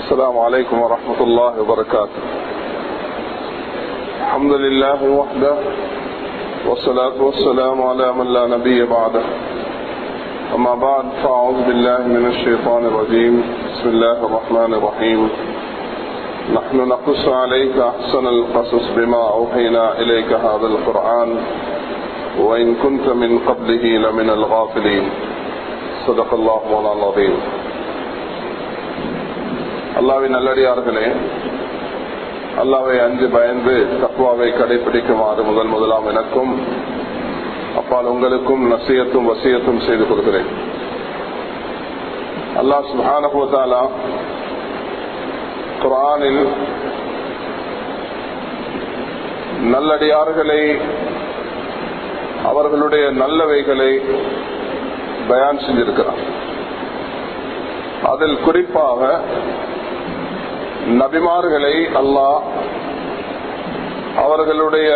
السلام عليكم ورحمة الله وبركاته الحمد لله وحده والصلاة والسلام على من لا نبي بعده أما بعد فأعوذ بالله من الشيطان الرجيم بسم الله الرحمن الرحيم نحن نقص عليك أحسن القصص بما أوحينا إليك هذا القرآن وإن كنت من قبله لمن الغافلين صدق الله مولانا العظيم அல்லாவின் நல்லடியார்களே அல்லாவை அஞ்சு பயந்து தக்குவாவை கடைபிடிக்குமாறு முதல் முதலாம் எனக்கும் அப்பால் உங்களுக்கும் நசியத்தும் வசியத்தும் செய்து கொடுக்கிறேன் அல்லாஹ் சுஹானபோதாலா குரானில் நல்லடியார்களை அவர்களுடைய நல்லவைகளை பயான் செஞ்சிருக்கிறார் அதில் குறிப்பாக நபிமார்களை அல்லாஹ் அவர்களுடைய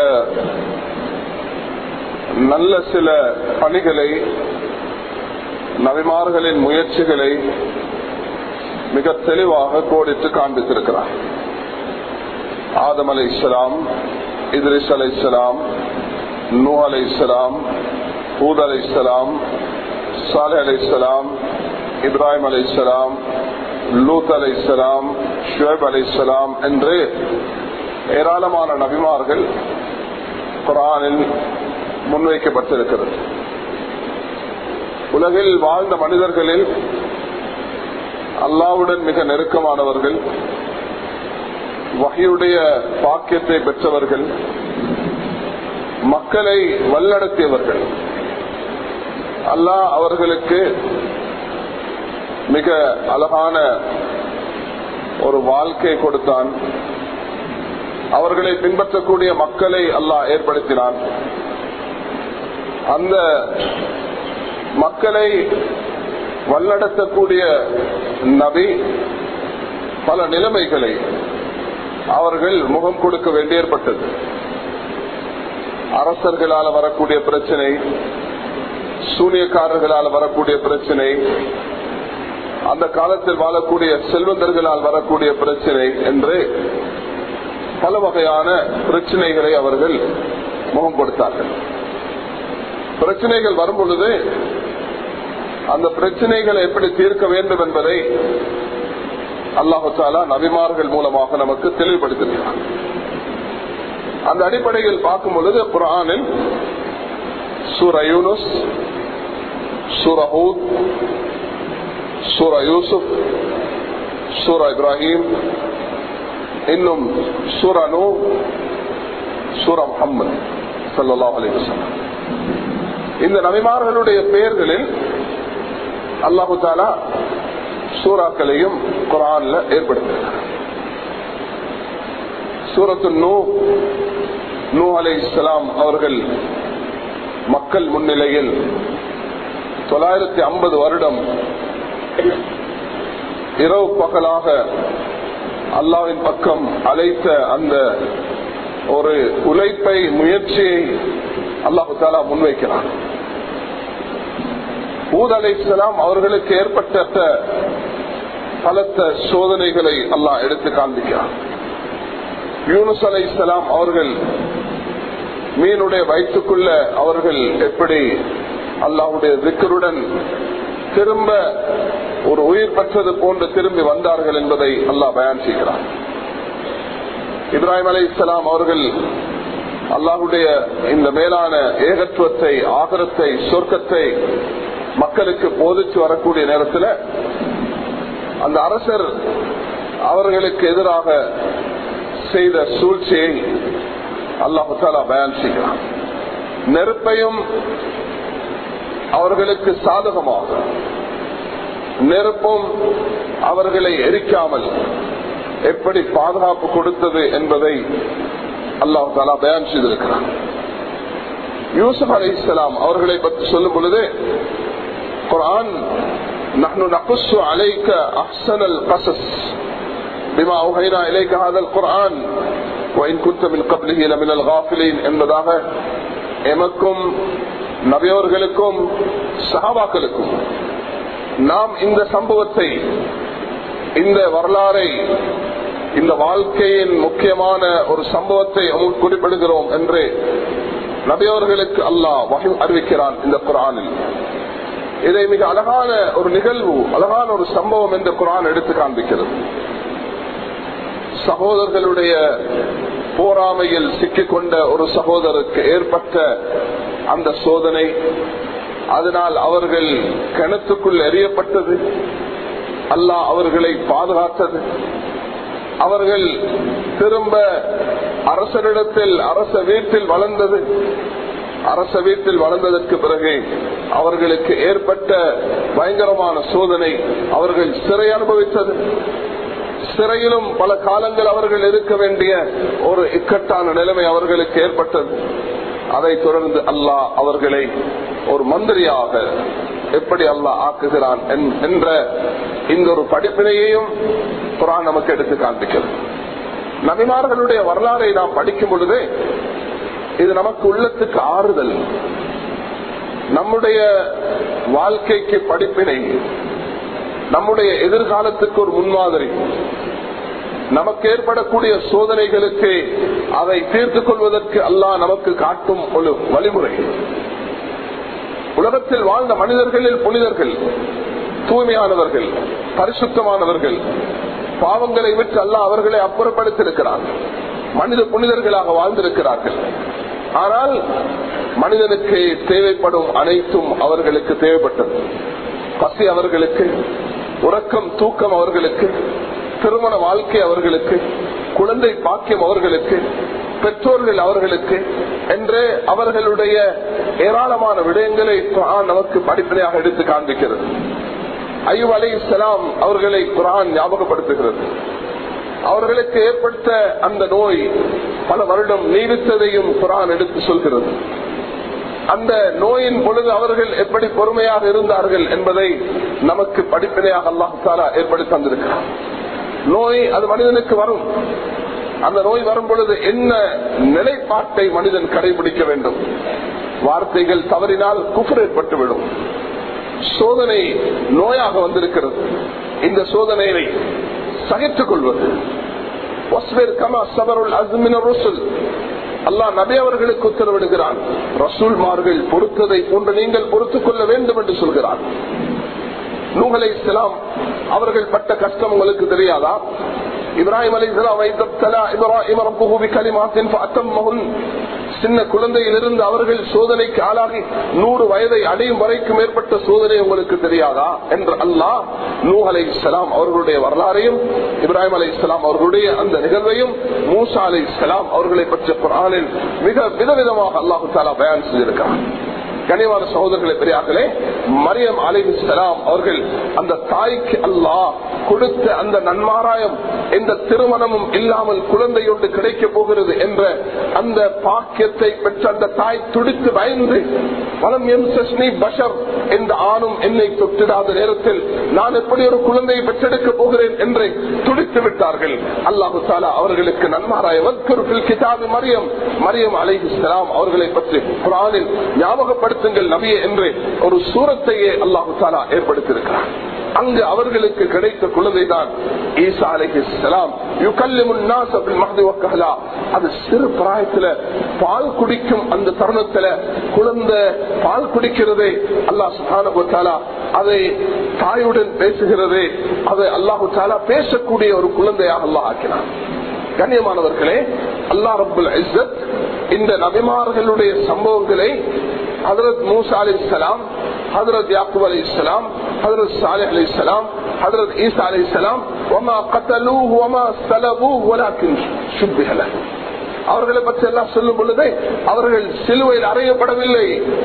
நல்ல சில பணிகளை நபிமார்களின் முயற்சிகளை மிக தெளிவாக கோடிட்டு காண்பித்திருக்கிறார் ஆதம் அலை இஸ்லாம் இத்ரிஸ் அலை இஸ்லாம் நூ அலை இஸ்லாம் ஹூத் அலை இஸ்லாம் சாலே அலை இஸ்லாம் இப்ராஹிம் அலை இஸ்லாம் லூத் அலை இஸ்லாம் ஷுவேப் அலை இஸ்லாம் என்று ஏராளமான நபிமார்கள் குரானில் முன்வைக்கப்பட்டிருக்கிறது உலகில் வாழ்ந்த மனிதர்களில் அல்லாவுடன் மிக நெருக்கமானவர்கள் வகையுடைய பாக்கியத்தை பெற்றவர்கள் மக்களை வல்லடத்தியவர்கள் அல்லாஹ் அவர்களுக்கு மிக அழகான ஒரு வாழ்க்கை கொடுத்தான் அவர்களை பின்பற்றக்கூடிய மக்களை அல்லாஹ் ஏற்படுத்தினான் அந்த மக்களை வல்லடத்தக்கூடிய நபி பல நிலைமைகளை அவர்கள் முகம் கொடுக்க வேண்டியற்பட்டது அரசர்களால் வரக்கூடிய பிரச்சனை சூனியக்காரர்களால் வரக்கூடிய பிரச்சனை அந்த காலத்தில் வாழக்கூடிய செல்வந்தர்களால் வரக்கூடிய பிரச்சனை என்று பல வகையான பிரச்சனைகளை அவர்கள் முகம் கொடுத்தார்கள் பிரச்சனைகள் வரும் பொழுது அந்த பிரச்சனைகளை எப்படி தீர்க்க வேண்டும் என்பதை அல்லாஹாலா நபிமார்கள் மூலமாக நமக்கு தெளிவுபடுத்துகிறார் அந்த அடிப்படையில் பார்க்கும் பொழுது குரானில் சூர யூனுஸ் சூர ஹூத் சூர யூசுப் சூர இப்ராஹிம் இன்னும் சூர நூ சூர முகமது சல்லா அலிவசம் இந்த நபிமார்களுடைய பெயர்களில் அல்லாஹு தாலா சூறாக்களையும் குரான்ல ஏற்படுத்தினார் சூரத்து நூ நூ அலை இஸ்லாம் அவர்கள் மக்கள் முன்னிலையில் தொள்ளாயிரத்தி ஐம்பது வருடம் இரவு பகலாக அல்லாவின் பக்கம் அழைத்த அந்த ஒரு உழைப்பை முயற்சியை அல்லாஹு தாலா முன்வைக்கிறார் ஊத் அலை இஸ்லாம் அவர்களுக்கு ஏற்பட்ட பலத்த சோதனைகளை அல்லாஹ் எடுத்து காண்பிக்கிறார் யூனுஸ் அலை இஸ்லாம் அவர்கள் மீனுடைய வயிற்றுக்குள்ள அவர்கள் எப்படி அல்லாஹுடைய திக்கருடன் திரும்ப ஒரு உயிர் பெற்றது போன்று திரும்பி வந்தார்கள் என்பதை அல்லாஹ் பயன் செய்கிறார் இப்ராஹிம் அலி இஸ்லாம் அவர்கள் அல்லாஹுடைய இந்த மேலான ஏகத்துவத்தை ஆகரத்தை சொர்க்கத்தை மக்களுக்கு போதிச்சு வரக்கூடிய நேரத்தில் அந்த அரசர் அவர்களுக்கு எதிராக செய்த சூழ்ச்சியை அல்லாஹு தாலா பயன் செய்கிறார் நெருப்பையும் அவர்களுக்கு சாதகமாக நெருப்பும் அவர்களை எரிக்காமல் எப்படி பாதுகாப்பு கொடுத்தது என்பதை அல்லாஹு தாலா பயன் செய்திருக்கிறார் யூசுப் அலி இஸ்லாம் அவர்களை பற்றி சொல்லும் பொழுது குரான் نحن نقص عليك أحسن القصص بما أوحينا إليك هذا القرآن وإن كنت من قبله لمن الغافلين என்பதாக எமக்கும் நபியவர்களுக்கும் சகாபாக்களுக்கும் நாம் இந்த சம்பவத்தை இந்த வரலாறை இந்த வாழ்க்கையின் முக்கியமான ஒரு சம்பவத்தை குறிப்பிடுகிறோம் என்று நபியவர்களுக்கு அல்லாஹ் வகை அறிவிக்கிறான் இந்த குரானில் இதை மிக அழகான ஒரு நிகழ்வு அழகான ஒரு சம்பவம் என்று குரான் எடுத்து காண்பிக்கிறது சகோதரர்களுடைய போராமையில் சிக்கிக்கொண்ட ஒரு சகோதரருக்கு ஏற்பட்ட அந்த சோதனை அதனால் அவர்கள் கிணத்துக்குள் எறியப்பட்டது அல்லாஹ் அவர்களை பாதுகாத்தது அவர்கள் திரும்ப அரசனிடத்தில் அரச வீட்டில் வளர்ந்தது அரச வீட்டில் வளர்ந்ததற்கு பிறகு அவர்களுக்கு ஏற்பட்ட பயங்கரமான சோதனை அவர்கள் சிறை அனுபவித்தது சிறையிலும் பல காலங்கள் அவர்கள் இருக்க வேண்டிய ஒரு இக்கட்டான நிலைமை அவர்களுக்கு ஏற்பட்டது அதை தொடர்ந்து அல்லாஹ் அவர்களை ஒரு மந்திரியாக எப்படி அல்லாஹ் ஆக்குகிறான் என்ற இந்த ஒரு படிப்பினையையும் குரான் நமக்கு எடுத்து காண்பிக்கிறது நபிமார்களுடைய வரலாறை நாம் படிக்கும் பொழுது இது நமக்கு உள்ளத்துக்கு ஆறுதல் நம்முடைய வாழ்க்கைக்கு படிப்பினை நம்முடைய எதிர்காலத்துக்கு ஒரு முன்மாதிரி நமக்கு ஏற்படக்கூடிய சோதனைகளுக்கு அதை தீர்த்துக் கொள்வதற்கு அல்லாஹ் நமக்கு காட்டும் ஒரு வழிமுறை உலகத்தில் வாழ்ந்த மனிதர்களில் புனிதர்கள் தூய்மையானவர்கள் பரிசுத்தமானவர்கள் பாவங்களை விட்டு அல்லாஹ் அவர்களை அப்புறப்படுத்தியிருக்கிறார் மனித புனிதர்களாக வாழ்ந்திருக்கிறார்கள் ஆனால் மனிதனுக்கு தேவைப்படும் அனைத்தும் அவர்களுக்கு தேவைப்பட்டது பசி அவர்களுக்கு உறக்கம் தூக்கம் அவர்களுக்கு திருமண வாழ்க்கை அவர்களுக்கு குழந்தை பாக்கியம் அவர்களுக்கு பெற்றோர்கள் அவர்களுக்கு என்று அவர்களுடைய ஏராளமான விடயங்களை குரான் நமக்கு படிப்பனையாக எடுத்து காண்பிக்கிறது ஐயூப் அலி இஸ்லாம் அவர்களை குரான் ஞாபகப்படுத்துகிறது அவர்களுக்கு ஏற்பட்ட அந்த நோய் பல வருடம் நீடித்ததையும் குரான் எடுத்து சொல்கிறது அந்த நோயின் பொழுது அவர்கள் எப்படி பொறுமையாக இருந்தார்கள் என்பதை நமக்கு படிப்பினையாக அல்லாஹாலா ஏற்படுத்தி தந்திருக்கிறார் நோய் அது மனிதனுக்கு வரும் அந்த நோய் வரும் பொழுது என்ன நிலைப்பாட்டை மனிதன் கடைபிடிக்க வேண்டும் வார்த்தைகள் தவறினால் குஃபர் ஏற்பட்டுவிடும் சோதனை நோயாக வந்திருக்கிறது இந்த சோதனையை சகித்துக் கொள்வது அல்லாஹ் நபி அவர்களுக்கு உத்தரவிடுகிறான் ரசூல்மார்கள் பொறுத்ததை போன்று நீங்கள் பொறுத்துக் கொள்ள வேண்டும் என்று சொல்கிறார் நூகலை இஸ்லாம் அவர்கள் பட்ட கஷ்டம் உங்களுக்கு தெரியாதா இப்ராஹிம் அலி இஸ்லாம் சின்ன குழந்தையிலிருந்து அவர்கள் சோதனைக்கு ஆளாகி நூறு வயதை அடையும் வரைக்கும் ஏற்பட்ட சோதனை உங்களுக்கு தெரியாதா என்று அல்லாஹ் நூ அலை இஸ்லாம் அவர்களுடைய வரலாறையும் இப்ராஹிம் அலி இஸ்லாம் அவர்களுடைய அந்த நிகழ்வையும் மூசா அலி இஸ்லாம் அவர்களை பற்றிய குரானில் மிக விதவிதமாக அல்லாஹு தாலா பயன் செய்திருக்கிறார் கனிவான சகோதரர்களை பெரியார்களே மரியம் அலிஹிஸ்லாம் அவர்கள் அந்த தாய்க்கு அல்லாஹ் கொடுத்த அந்த நன்மாராயம் எந்த திருமணமும் இல்லாமல் குழந்தையொன்று கிடைக்க போகிறது என்ற அந்த பாக்கியத்தை பெற்ற அந்த தாய் துடித்து பயந்து வளம் எம் சஸ்னி பஷர் எந்த ஆணும் என்னை தொட்டிடாத நேரத்தில் நான் எப்படி ஒரு குழந்தையை பெற்றெடுக்க போகிறேன் என்று துடித்து விட்டார்கள் அல்லாஹு தாலா அவர்களுக்கு நன்மாராயம் கிதாபி மரியம் மரியம் அலிஹிஸ்லாம் அவர்களை பற்றி குரானில் ஞாபகப்படுத்த ஏற்படுத்துங்கள் நபியே என்று ஒரு சூரத்தையே அல்லாஹு தாலா ஏற்படுத்தியிருக்கிறார் அங்கு அவர்களுக்கு கிடைத்த குழந்தைதான் ஈசா அலிஹிஸ்லாம் அது சிறு பிராயத்துல பால் குடிக்கும் அந்த தருணத்துல குழந்தை பால் குடிக்கிறதே அல்லாஹ் சுகானா அதை தாயுடன் பேசுகிறது அதை அல்லாஹு தாலா பேசக்கூடிய ஒரு குழந்தையாக அல்லாஹ் ஆக்கினார் கண்ணியமானவர்களே அல்லா ரபுல் இஸ்ஸத் இந்த நபிமார்களுடைய சம்பவங்களை ஹதரத் மூசா அலி இஸ்லாம் ஹதரத் யாக்கூப் அலி இஸ்லாம் ஹதரத் சாலிஹ் அலி இஸ்லாம் ஹதரத் ஈசா அலி இஸ்லாம் ஒமா கத்தலூஹ் ஒமா சலபூஹ் வலாக்கின் சுப்பிஹல அவர்களை பற்றி எல்லாம் சொல்லும் பொழுது அவர்கள் சிலுவையில் அறையப்படவில்லை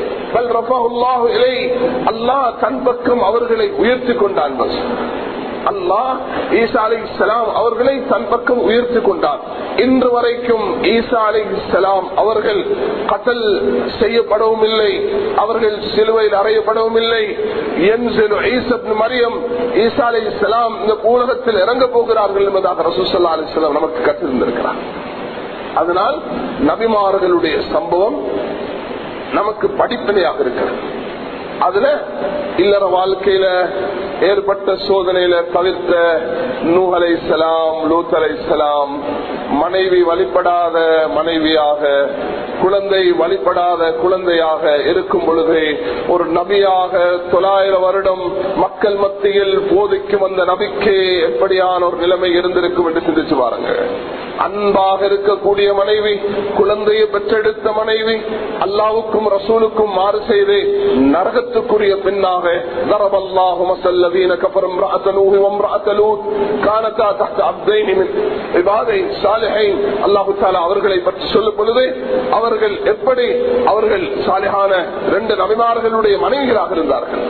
அல்லாஹ் தன் பக்கம் அவர்களை உயர்த்தி கொண்டான் அல்லாஹ் ஈசா அலி இஸ்லாம் அவர்களை தன் பக்கம் உயர்த்தி கொண்டார் இன்று வரைக்கும் ஈசா அலி இஸ்லாம் அவர்கள் கத்தல் செய்யப்படவும் இல்லை அவர்கள் சிலுவையில் அறையப்படவும் இல்லை மரியம் ஈசா அலி இஸ்லாம் இந்த உலகத்தில் இறங்க போகிறார்கள் என்பதாக ரசூசல்லா அலி இஸ்லாம் நமக்கு கற்றிருந்திருக்கிறார் அதனால் நபிமார்களுடைய சம்பவம் நமக்கு படிப்பினையாக இருக்கிறது அதுல இல்லற வாழ்க்கையில ஏற்பட்ட சோதனையில தவிர்த்த நூ அலை சலாம் லூத் அலை சலாம் மனைவி வழிபடாத மனைவியாக குழந்தை வழிபடாத குழந்தையாக இருக்கும் பொழுது ஒரு நபியாக தொள்ளாயிரம் வருடம் மக்கள் மத்தியில் போதிக்கு வந்த நபிக்கு எப்படியான ஒரு நிலைமை இருந்திருக்கும் என்று சிந்திச்சு பாருங்க அன்பாக இருக்கக்கூடிய மனைவி குழந்தையை பெற்றெடுத்த மனைவி அல்லாவுக்கும் ரசூலுக்கும் மாறு செய்து நரகத்துக்குரிய பெண்ணாக நரபல்லாஹு மசல்லவீன கபரம் ரஅத்தலூஹி வம்ரஅத்தலூத் கானதா தஹ்த அப்தைனி மின் இபாதை சாலிஹைன் அல்லாஹு தஆலா அவர்களை பற்றி சொல்லும் பொழுது அவர்கள் எப்படி அவர்கள் சாலிஹான ரெண்டு நபிமார்களுடைய மனைவிகளாக இருந்தார்கள்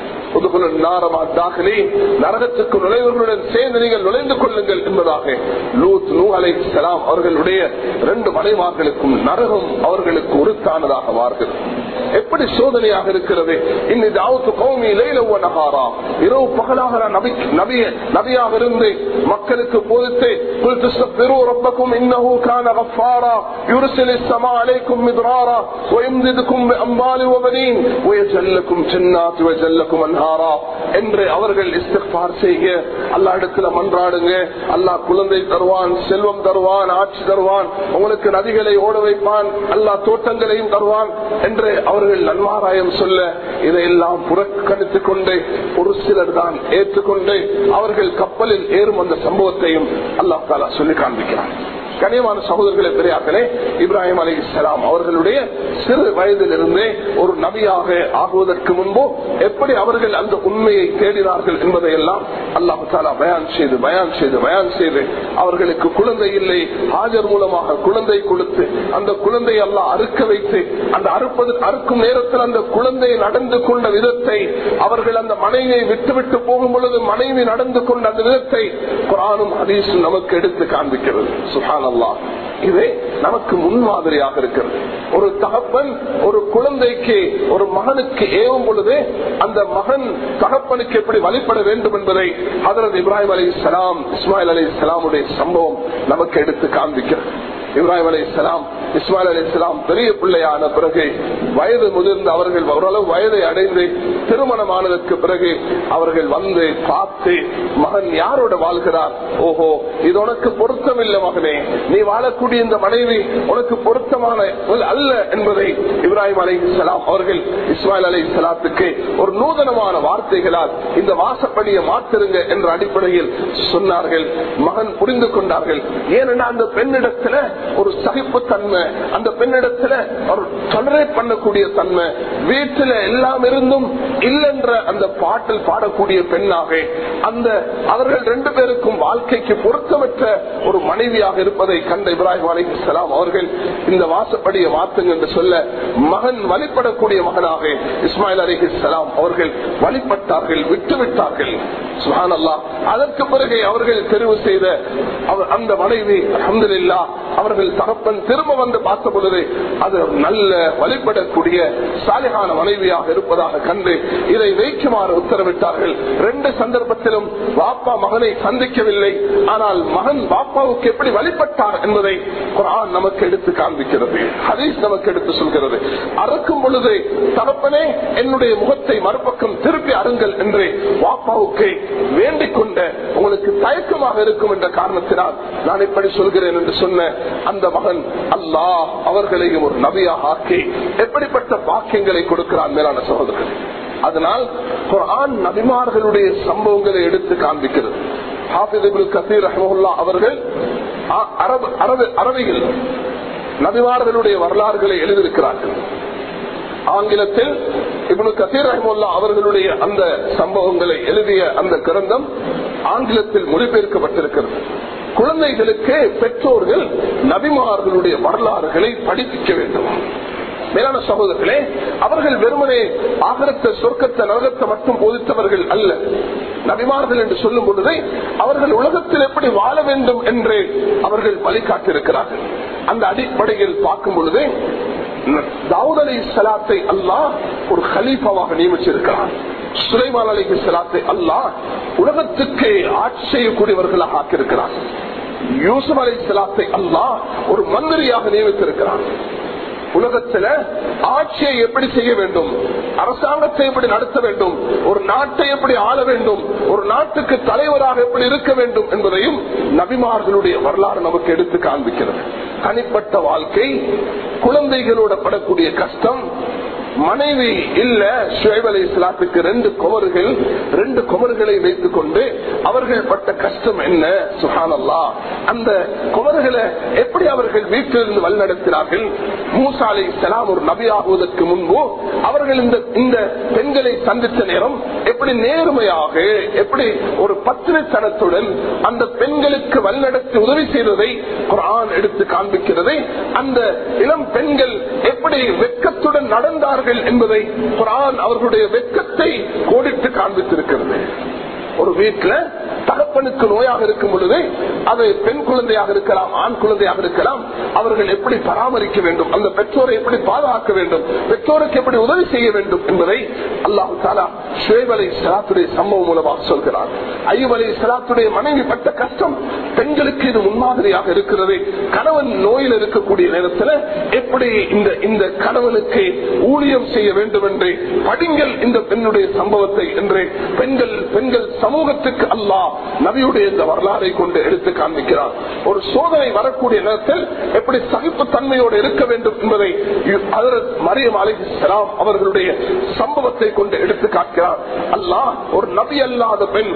நரகத்துக்கு நுழைவர்களுடன் சேர்ந்து நீங்கள் நுழைந்து கொள்ளுங்கள் என்பதாக லூத் நூ அலை சலாம் அவர்களுடைய ரெண்டு மனைமார்களுக்கும் நரகம் அவர்களுக்கு உருத்தானதாக மாறுகிறது எப்படி சோதனையாக இருக்கிறது இன்னிதாவது கௌமி லைலவ நகாரா இரவு பகலாக நான் நபி நபிய நபியாக இருந்து மக்களுக்கு போதித்து قل تستغفروا ربكم انه كان غفارا يرسل السماء عليكم مدرارا ويمددكم باموال وبنين ويجعل لكم جنات ويجعل لكم انهارا என்று அவர்கள் இஸ்திஃபார் செய்ய அல்லா இடத்துல மன்றாடுங்க அல்லாஹ் குழந்தை தருவான் செல்வம் தருவான் ஆட்சி தருவான் உங்களுக்கு நதிகளை ஓட வைப்பான் அல்லாஹ் தோட்டங்களையும் தருவான் என்று அவர்கள் நன்மாராயம் சொல்ல இதையெல்லாம் புறக்கணித்துக் கொண்டு ஒரு சிலர் தான் ஏற்றுக்கொண்டு அவர்கள் கப்பலில் ஏறும் அந்த சம்பவத்தையும் அல்லாஹ் தாலா சொல்லி காண்பிக்கிறார் கனியமான சகோதரர்களை பெரியார்களே இப்ராஹிம் அலி இஸ்லாம் அவர்களுடைய சிறு வயதிலிருந்தே ஒரு நபியாக ஆகுவதற்கு முன்போ எப்படி அவர்கள் அந்த உண்மையை தேடினார்கள் என்பதை எல்லாம் அல்லாஹு தாலா பயான் செய்து பயான் செய்து பயான் செய்து அவர்களுக்கு குழந்தை இல்லை ஹாஜர் மூலமாக குழந்தை கொடுத்து அந்த குழந்தை எல்லாம் அறுக்க வைத்து அந்த அறுப்பது அறுக்கும் நேரத்தில் அந்த குழந்தை நடந்து கொண்ட விதத்தை அவர்கள் அந்த மனைவியை விட்டுவிட்டு போகும் பொழுது மனைவி நடந்து கொண்ட அந்த விதத்தை குரானும் ஹதீஸும் நமக்கு எடுத்து காண்பிக்கிறது சுஹான் அல்லா இது நமக்கு முன்மாதிரியாக இருக்கிறது ஒரு தகப்பன் ஒரு குழந்தைக்கு ஒரு மகனுக்கு ஏவும் பொழுது அந்த மகன் தகப்பனுக்கு எப்படி வழிபட வேண்டும் என்பதை ஹதரத் இப்ராஹிம் அலி இஸ்லாம் இஸ்மாயில் அலி இஸ்லாமுடைய சம்பவம் நமக்கு எடுத்து காண்பிக்கிறது இப்ராஹிம் அலி இஸ்லாம் இஸ்மாயில் அலி இஸ்லாம் பெரிய பிள்ளையான பிறகு வயது முதிர்ந்து அவர்கள் ஓரளவு வயதை அடைந்து திருமணமானதற்கு பிறகு அவர்கள் வந்து பார்த்து மகன் யாரோட வாழ்கிறார் ஓஹோ இது உனக்கு பொருத்தம் இல்லை மகனே நீ வாழக்கூடிய இந்த மனைவி உனக்கு பொருத்தமான அல்ல என்பதை இப்ராஹிம் அலி இஸ்லாம் அவர்கள் இஸ்மாயில் அலி இஸ்லாத்துக்கு ஒரு நூதனமான வார்த்தைகளால் இந்த வாசப்படியை மாத்திருங்க என்ற அடிப்படையில் சொன்னார்கள் மகன் புரிந்து கொண்டார்கள் ஏனென்னா அந்த பெண்ணிடத்துல ஒரு சகிப்புத்தன்மை அந்த பெண்ணிடத்துல ஒரு டொலரேட் பண்ணக்கூடிய தன்மை வீட்டுல எல்லாம் இருந்தும் இல்லென்ற அந்த பாட்டில் பாடக்கூடிய பெண்ணாக அந்த அவர்கள் ரெண்டு பேருக்கும் வாழ்க்கைக்கு பொருத்தமற்ற ஒரு மனைவியாக இருப்பதை கண்ட இப்ராஹிம் அலி இஸ்லாம் அவர்கள் இந்த வாசப்படியை மாத்துங்க என்று சொல்ல மகன் வழிபடக்கூடிய மகனாக இஸ்மாயில் அலி இஸ்லாம் அவர்கள் வழிபட்டார்கள் விட்டுவிட்டார்கள் சுஹான் அல்லா அதற்கு பிறகு அவர்கள் தெரிவு செய்த அந்த மனைவி அஹமதுல்லா அவர்கள் தகப்பன் திரும்ப வந்து பார்த்த பொழுது அது நல்ல வழிபடக்கூடிய சாலிகான மனைவியாக இருப்பதாக கண்டு இதை வைக்குமாறு உத்தரவிட்டார்கள் ரெண்டு சந்தர்ப்பத்திலும் பாப்பா மகனை சந்திக்கவில்லை ஆனால் மகன் பாப்பாவுக்கு எப்படி வழிபட்டார் என்பதை குரான் நமக்கு எடுத்து காண்பிக்கிறது ஹதீஸ் நமக்கு எடுத்து சொல்கிறது அறுக்கும் பொழுது தகப்பனே என்னுடைய முகத்தை மறுபக்கம் திருப்பி அருங்கள் என்று பாப்பாவுக்கு வேண்டிக் கொண்ட உங்களுக்கு தயக்கமாக இருக்கும் என்ற காரணத்தினால் நான் இப்படி சொல்கிறேன் என்று சொன்ன அந்த மகன் அல்லாஹ் அவர்களையும் ஒரு நபியாக ஆக்கி எப்படிப்பட்ட பாக்கியங்களை கொடுக்கிறான் மேலான சகோதரர்கள் அதனால் குரான் நபிமார்களுடைய சம்பவங்களை எடுத்து காண்பிக்கிறது கசீர் ரஹமுல்லா அவர்கள் அரபு அரபு அரபிகள் நபிமார்களுடைய வரலாறுகளை எழுதியிருக்கிறார்கள் ஆங்கிலத்தில் இவனு கசீர் ரஹமுல்லா அவர்களுடைய அந்த சம்பவங்களை எழுதிய அந்த கிரந்தம் ஆங்கிலத்தில் மொழிபெயர்க்கப்பட்டிருக்கிறது குழந்தைகளுக்கு பெற்றோர்கள் நபிமார்களுடைய வரலாறுகளை படிப்பிக்க வேண்டும் மேலான சகோதரர்களே அவர்கள் வெறுமனே ஆகரத்த சொர்க்கத்தை நரகத்தை மட்டும் போதித்தவர்கள் அல்ல நபிமார்கள் என்று சொல்லும் பொழுது அவர்கள் உலகத்தில் எப்படி வாழ வேண்டும் என்று அவர்கள் வழிகாட்டிருக்கிறார்கள் அந்த அடிப்படையில் பார்க்கும் பொழுது தாவூத் அலி சலாத்தை அல்லாஹ் ஒரு ஹலீஃபாவாக நியமிச்சிருக்கிறார் சுலைமான் அலி சலாத்தை அல்லாஹ் உலகத்துக்கு ஆட்சி செய்யக்கூடியவர்களாக ஆக்கியிருக்கிறார் யூசுப் அலி சலாத்தை அல்லாஹ் ஒரு மந்திரியாக நியமித்திருக்கிறார் உலகத்துல ஆட்சியை எப்படி செய்ய வேண்டும் அரசாங்கத்தை எப்படி நடத்த வேண்டும் ஒரு நாட்டை எப்படி ஆள வேண்டும் ஒரு நாட்டுக்கு தலைவராக எப்படி இருக்க வேண்டும் என்பதையும் நபிமார்களுடைய வரலாறு நமக்கு எடுத்து காண்பிக்கிறது தனிப்பட்ட வாழ்க்கை குழந்தைகளோட படக்கூடிய கஷ்டம் மனைவி இல்ல ஷுவைப் அலி இஸ்லாத்துக்கு ரெண்டு குமர்கள் ரெண்டு குமர்களை வைத்துக் கொண்டு அவர்கள் பட்ட கஷ்டம் என்ன சுஹானல்லா அந்த குமர்களை எப்படி அவர்கள் வீட்டிலிருந்து வழிநடத்தினார்கள் மூசா அலி இஸ்லாம் ஒரு நபி ஆகுவதற்கு முன்பு அவர்கள் இந்த இந்த பெண்களை சந்தித்த நேரம் எப்படி நேர்மையாக எப்படி ஒரு பத்திரத்தனத்துடன் அந்த பெண்களுக்கு வழிநடத்தி உதவி செய்ததை குரான் எடுத்து காண்பிக்கிறது அந்த இளம் பெண்கள் எப்படி வெக்கத்துடன் நடந்தார்கள் என்பதை குரான் அவர்களுடைய வெக்கத்தை கோடிட்டு காண்பித்திருக்கிறது ஒரு வீட்டுல தகப்பனுக்கு நோயாக இருக்கும் பொழுது அது பெண் குழந்தையாக இருக்கலாம் ஆண் குழந்தையாக இருக்கலாம் அவர்கள் எப்படி பராமரிக்க வேண்டும் அந்த பெற்றோரை எப்படி பாதுகாக்க வேண்டும் பெற்றோருக்கு எப்படி உதவி செய்ய வேண்டும் என்பதை அல்லாஹு தாலா ஷுவேப் அலி சலாத்துடைய சம்பவம் மூலமாக சொல்கிறார் ஐயூப் அலி சலாத்துடைய மனைவி பட்ட கஷ்டம் பெண்களுக்கு இது முன்மாதிரியாக இருக்கிறது கணவன் நோயில் இருக்கக்கூடிய நேரத்தில் எப்படி இந்த இந்த கணவனுக்கு ஊழியம் செய்ய வேண்டும் என்று படிங்கள் இந்த பெண்ணுடைய சம்பவத்தை என்று பெண்கள் பெண்கள் சமூகத்துக்கு அல்லாஹ் நபியுடைய இந்த வரலாறை கொண்டு எடுத்து காண்பிக்கிறார் ஒரு சோதனை வரக்கூடிய நேரத்தில் எப்படி சகிப்பு தன்மையோடு இருக்க வேண்டும் என்பதை மரியம் அலிஸ்லாம் அவர்களுடைய சம்பவத்தை கொண்டு எடுத்து காட்டுகிறார் அல்லாஹ் ஒரு நபி அல்லாத பெண்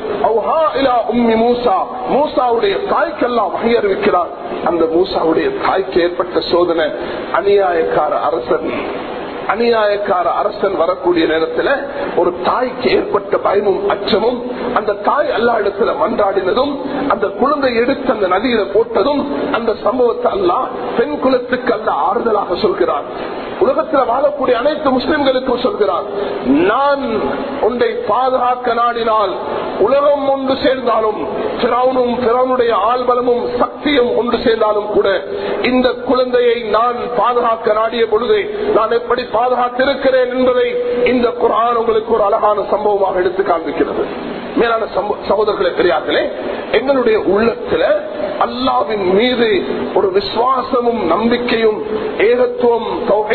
உம்மி மூசா மூசாவுடைய தாய்க்கெல்லாம் வகை அறிவிக்கிறார் அந்த மூசாவுடைய தாய்க்கு ஏற்பட்ட சோதனை அநியாயக்கார அரசன் அநியாயக்கார அரசன் வரக்கூடிய நேரத்தில் ஒரு தாய்க்கு ஏற்பட்ட பயமும் அச்சமும் அந்த தாய் அல்லா இடத்துல மன்றாடினதும் அந்த குழந்தை எடுத்து அந்த நதியில போட்டதும் அந்த சம்பவத்தை அல்லா பெண் குலத்துக்கு அல்ல ஆறுதலாக சொல்கிறார் உலகத்தில் வாழக்கூடிய அனைத்து முஸ்லிம்களுக்கும் சொல்கிறார் நான் ஒன்றை பாதுகாக்க நாடினால் உலகம் ஒன்று சேர்ந்தாலும் பிறவனும் பிறவனுடைய ஆள்பலமும் சக்தியும் ஒன்று சேர்ந்தாலும் கூட இந்த குழந்தையை நான் பாதுகாக்க நாடிய பொழுது நான் எப்படி பாதுகாத்திருக்கிறேன் என்பதை இந்த குரான் உங்களுக்கு ஒரு அழகான சம்பவமாக எடுத்து காண்பிக்கிறது மேலான சகோதரர்களை பெரியார்களே எங்களுடைய உள்ளத்துல அல்லாவின் மீது ஒரு விசுவாசமும் நம்பிக்கையும் ஏகத்துவம்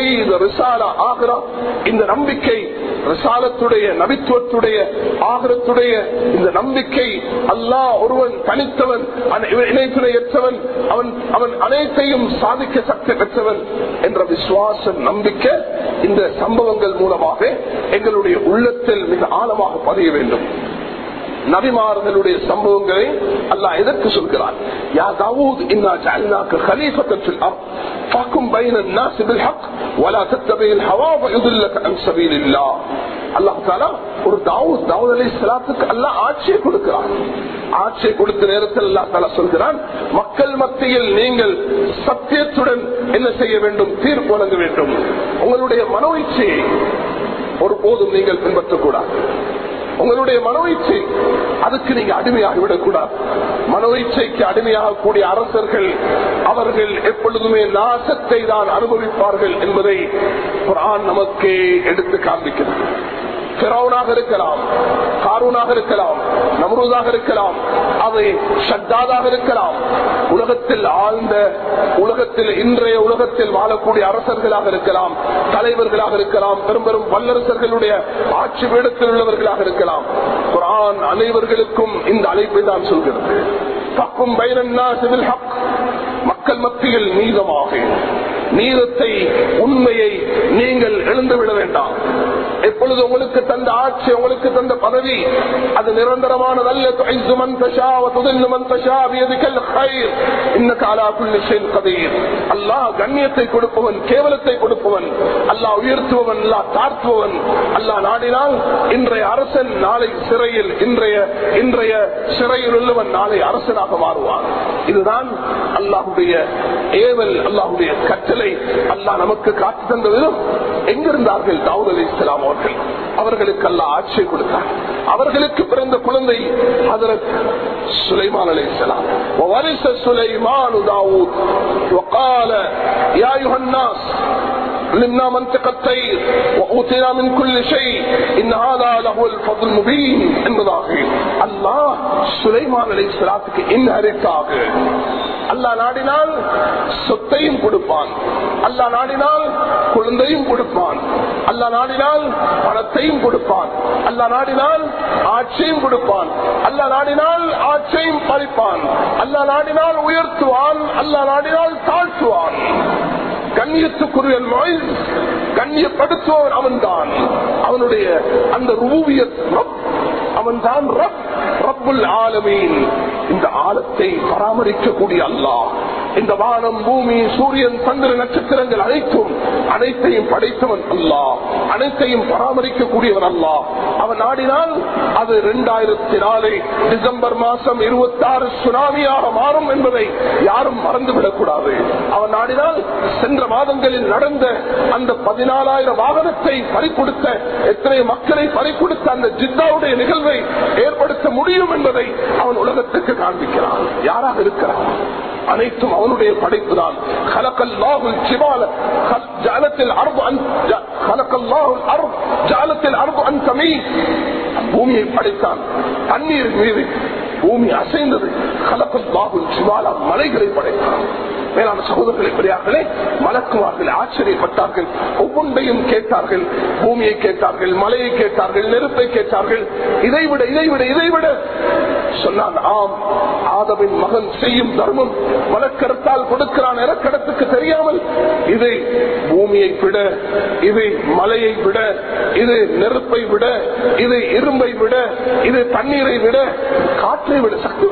ஆகிறா இந்த நம்பிக்கை ரிசாலத்துடைய நபித்துவத்துடைய ஆகரத்துடைய இந்த நம்பிக்கை அல்லாஹ் ஒருவன் தனித்தவன் இணைத்துணையற்றவன் அவன் அவன் அனைத்தையும் சாதிக்க சக்தி பெற்றவன் என்ற விசுவாச நம்பிக்கை இந்த சம்பவங்கள் மூலமாக எங்களுடைய உள்ளத்தில் மிக ஆழமாக பதிய வேண்டும் நபிமார்களுடைய சம்பவங்களை அல்லாஹ் எதற்கு சொல்கிறார் யா தாவூத் இன்னா ஜஅல்னாக கலீஃபத்தன் ஃபில் அர்த் ஃபஹ்கும் பைன الناس بالحق ولا تتبع الهوى فيضلك عن سبيل الله அல்லாஹ் தஆலா ஒரு தாவூத் தாவூத் அலைஹிஸ்ஸலாத்துக்கு அல்லாஹ் ஆட்சியை கொடுக்கிறார் ஆட்சியை கொடுத்த நேரத்தில் அல்லாஹ் தஆலா சொல்கிறான் மக்கள் மத்தியில் நீங்கள் சத்தியத்துடன் என்ன செய்ய வேண்டும் தீர்ப்பு வழங்க வேண்டும் உங்களுடைய மனோ இச்சையை ஒருபோதும் நீங்கள் பின்பற்றக்கூடாது உங்களுடைய மனோ இச்சை அதுக்கு நீங்க அடிமையாகிவிடக் கூடாது மனோ இச்சைக்கு அடிமையாகக்கூடிய அரசர்கள் அவர்கள் எப்பொழுதுமே நாசத்தை தான் அனுபவிப்பார்கள் என்பதை குரான் நமக்கு எடுத்து காண்பிக்கிறது பிறவனாக இருக்கலாம் காரூனாக இருக்கலாம் நம்ரூதாக இருக்கலாம் அவை ஷத்தாதாக இருக்கலாம் உலகத்தில் ஆழ்ந்த உலகத்தில் இன்றைய உலகத்தில் வாழக்கூடிய அரசர்களாக இருக்கலாம் தலைவர்களாக இருக்கலாம் பெரும் பெரும் வல்லரசர்களுடைய ஆட்சி பீடத்தில் உள்ளவர்களாக இருக்கலாம் குரான் அனைவர்களுக்கும் இந்த அழைப்பை தான் சொல்கிறது பக்கும் பைரன்னா சிவில் ஹக் மக்கள் மத்தியில் நீதமாக நீதத்தை உண்மையை நீங்கள் எழுந்துவிட வேண்டாம் எப்பொழுது உங்களுக்கு தந்த ஆட்சி உங்களுக்கு தந்த பதவி அது நிரந்தரமானதல்ல அல்லாஹ் கண்ணியத்தை கொடுப்பவன் கேவலத்தை கொடுப்பவன் அல்லாஹ் உயர்த்துவன் அல்லாஹ் தாழ்த்துவன் அல்லாஹ் நாடினால் இன்றைய அரசன் நாளை சிறையில் இன்றைய இன்றைய சிறையில் உள்ளவன் நாளை அரசனாக மாறுவான் இதுதான் அல்லாஹுடைய ஏவல் அல்லாஹுடைய கட்டளை அல்லாஹ் நமக்கு காத்து தந்த விதம் எங்கிருந்தார்கள் தாவூத் அலி இஸ்லாம் அவர்கள் அவர்களுக்கு அல்ல ஆட்சியை கொடுத்தார் அவர்களுக்கு பிறந்த குழந்தை ஹதரத் சுலைமான் அலி இஸ்லாம் وورث سليمان داود وقال يا أيها الناس علمنا منطق الطير وأوتينا من كل شيء إن هذا لهو الفضل المبين என்பதாக அல்லாஹ் சுலைமான் அலை சலாத்துக்கு இன்ஹரித்தாக அல்லா நாடினால் சொத்தையும் கொடுப்பான் அல்லா நாடினால் குழந்தையும் கொடுப்பான் அல்லா நாடினால் பணத்தையும் கொடுப்பான் அல்லா நாடினால் ஆட்சியும் கொடுப்பான் அல்லா நாடினால் ஆட்சியும் பறிப்பான் அல்லா நாடினால் உயர்த்துவான் அல்லா நாடினால் தாழ்த்துவான் கண்ணியத்துக்குரிய நோய் கண்ணியப்படுத்துவன் அவன்தான் அவனுடைய அந்த ரூபியத் அவன் தான் ரப் ரப்புல் ஆலமீன் இந்த ஆழத்தை பராமரிக்கக்கூடிய அல்லாஹ் இந்த வானம் பூமி சூரியன் சந்திர நட்சத்திரங்கள் அனைத்தும் அனைத்தையும் படைத்தவன் அல்லாஹ் அனைத்தையும் பராமரிக்கக்கூடியவன் அல்லாஹ் அவன் நாடினால் அது இரண்டாயிரத்தி நாலு டிசம்பர் மாசம் இருபத்தி ஆறு சுனாமியாக மாறும் என்பதை யாரும் மறந்துவிடக் கூடாது அவன் நாடினால் சென்ற மாதங்களில் நடந்த அந்த பதினாலாயிரம் வாகனத்தை பறிக்கொடுத்த எத்தனை மக்களை பறிக்கொடுத்த அந்த ஜித்தாவுடைய நிகழ்வை ஏற்படுத்த முடியும் என்பதை அவன் உலகத்துக்கு காண்பிக்கிறான் யாராக இருக்கிறான் அனைத்தும் அவனுடைய படைப்பு தான் பூமியை படைத்தான் தண்ணீர் மீது பூமி அசைந்தது கலக்கல்லாகுல் சிவாலா மலைகளை படைத்தான் மேலான சகோதரர்களை பெரியார்களே மலக்குவார்கள் ஆச்சரியப்பட்டார்கள் ஒவ்வொன்றையும் கேட்டார்கள் பூமியை கேட்டார்கள் மலையை கேட்டார்கள் நெருப்பை கேட்டார்கள் இதைவிட இதைவிட இதைவிட சொன்னான் ஆம் ஆதவின் மகன் செய்யும் தர்மம் மலக்கரத்தால் கொடுக்கிறான் இறக்கடத்துக்கு தெரியாமல் இதை பூமியை விட இது மலையை விட இது நெருப்பை விட இது இரும்பை விட இது தண்ணீரை விட காற்றை விட சக்தி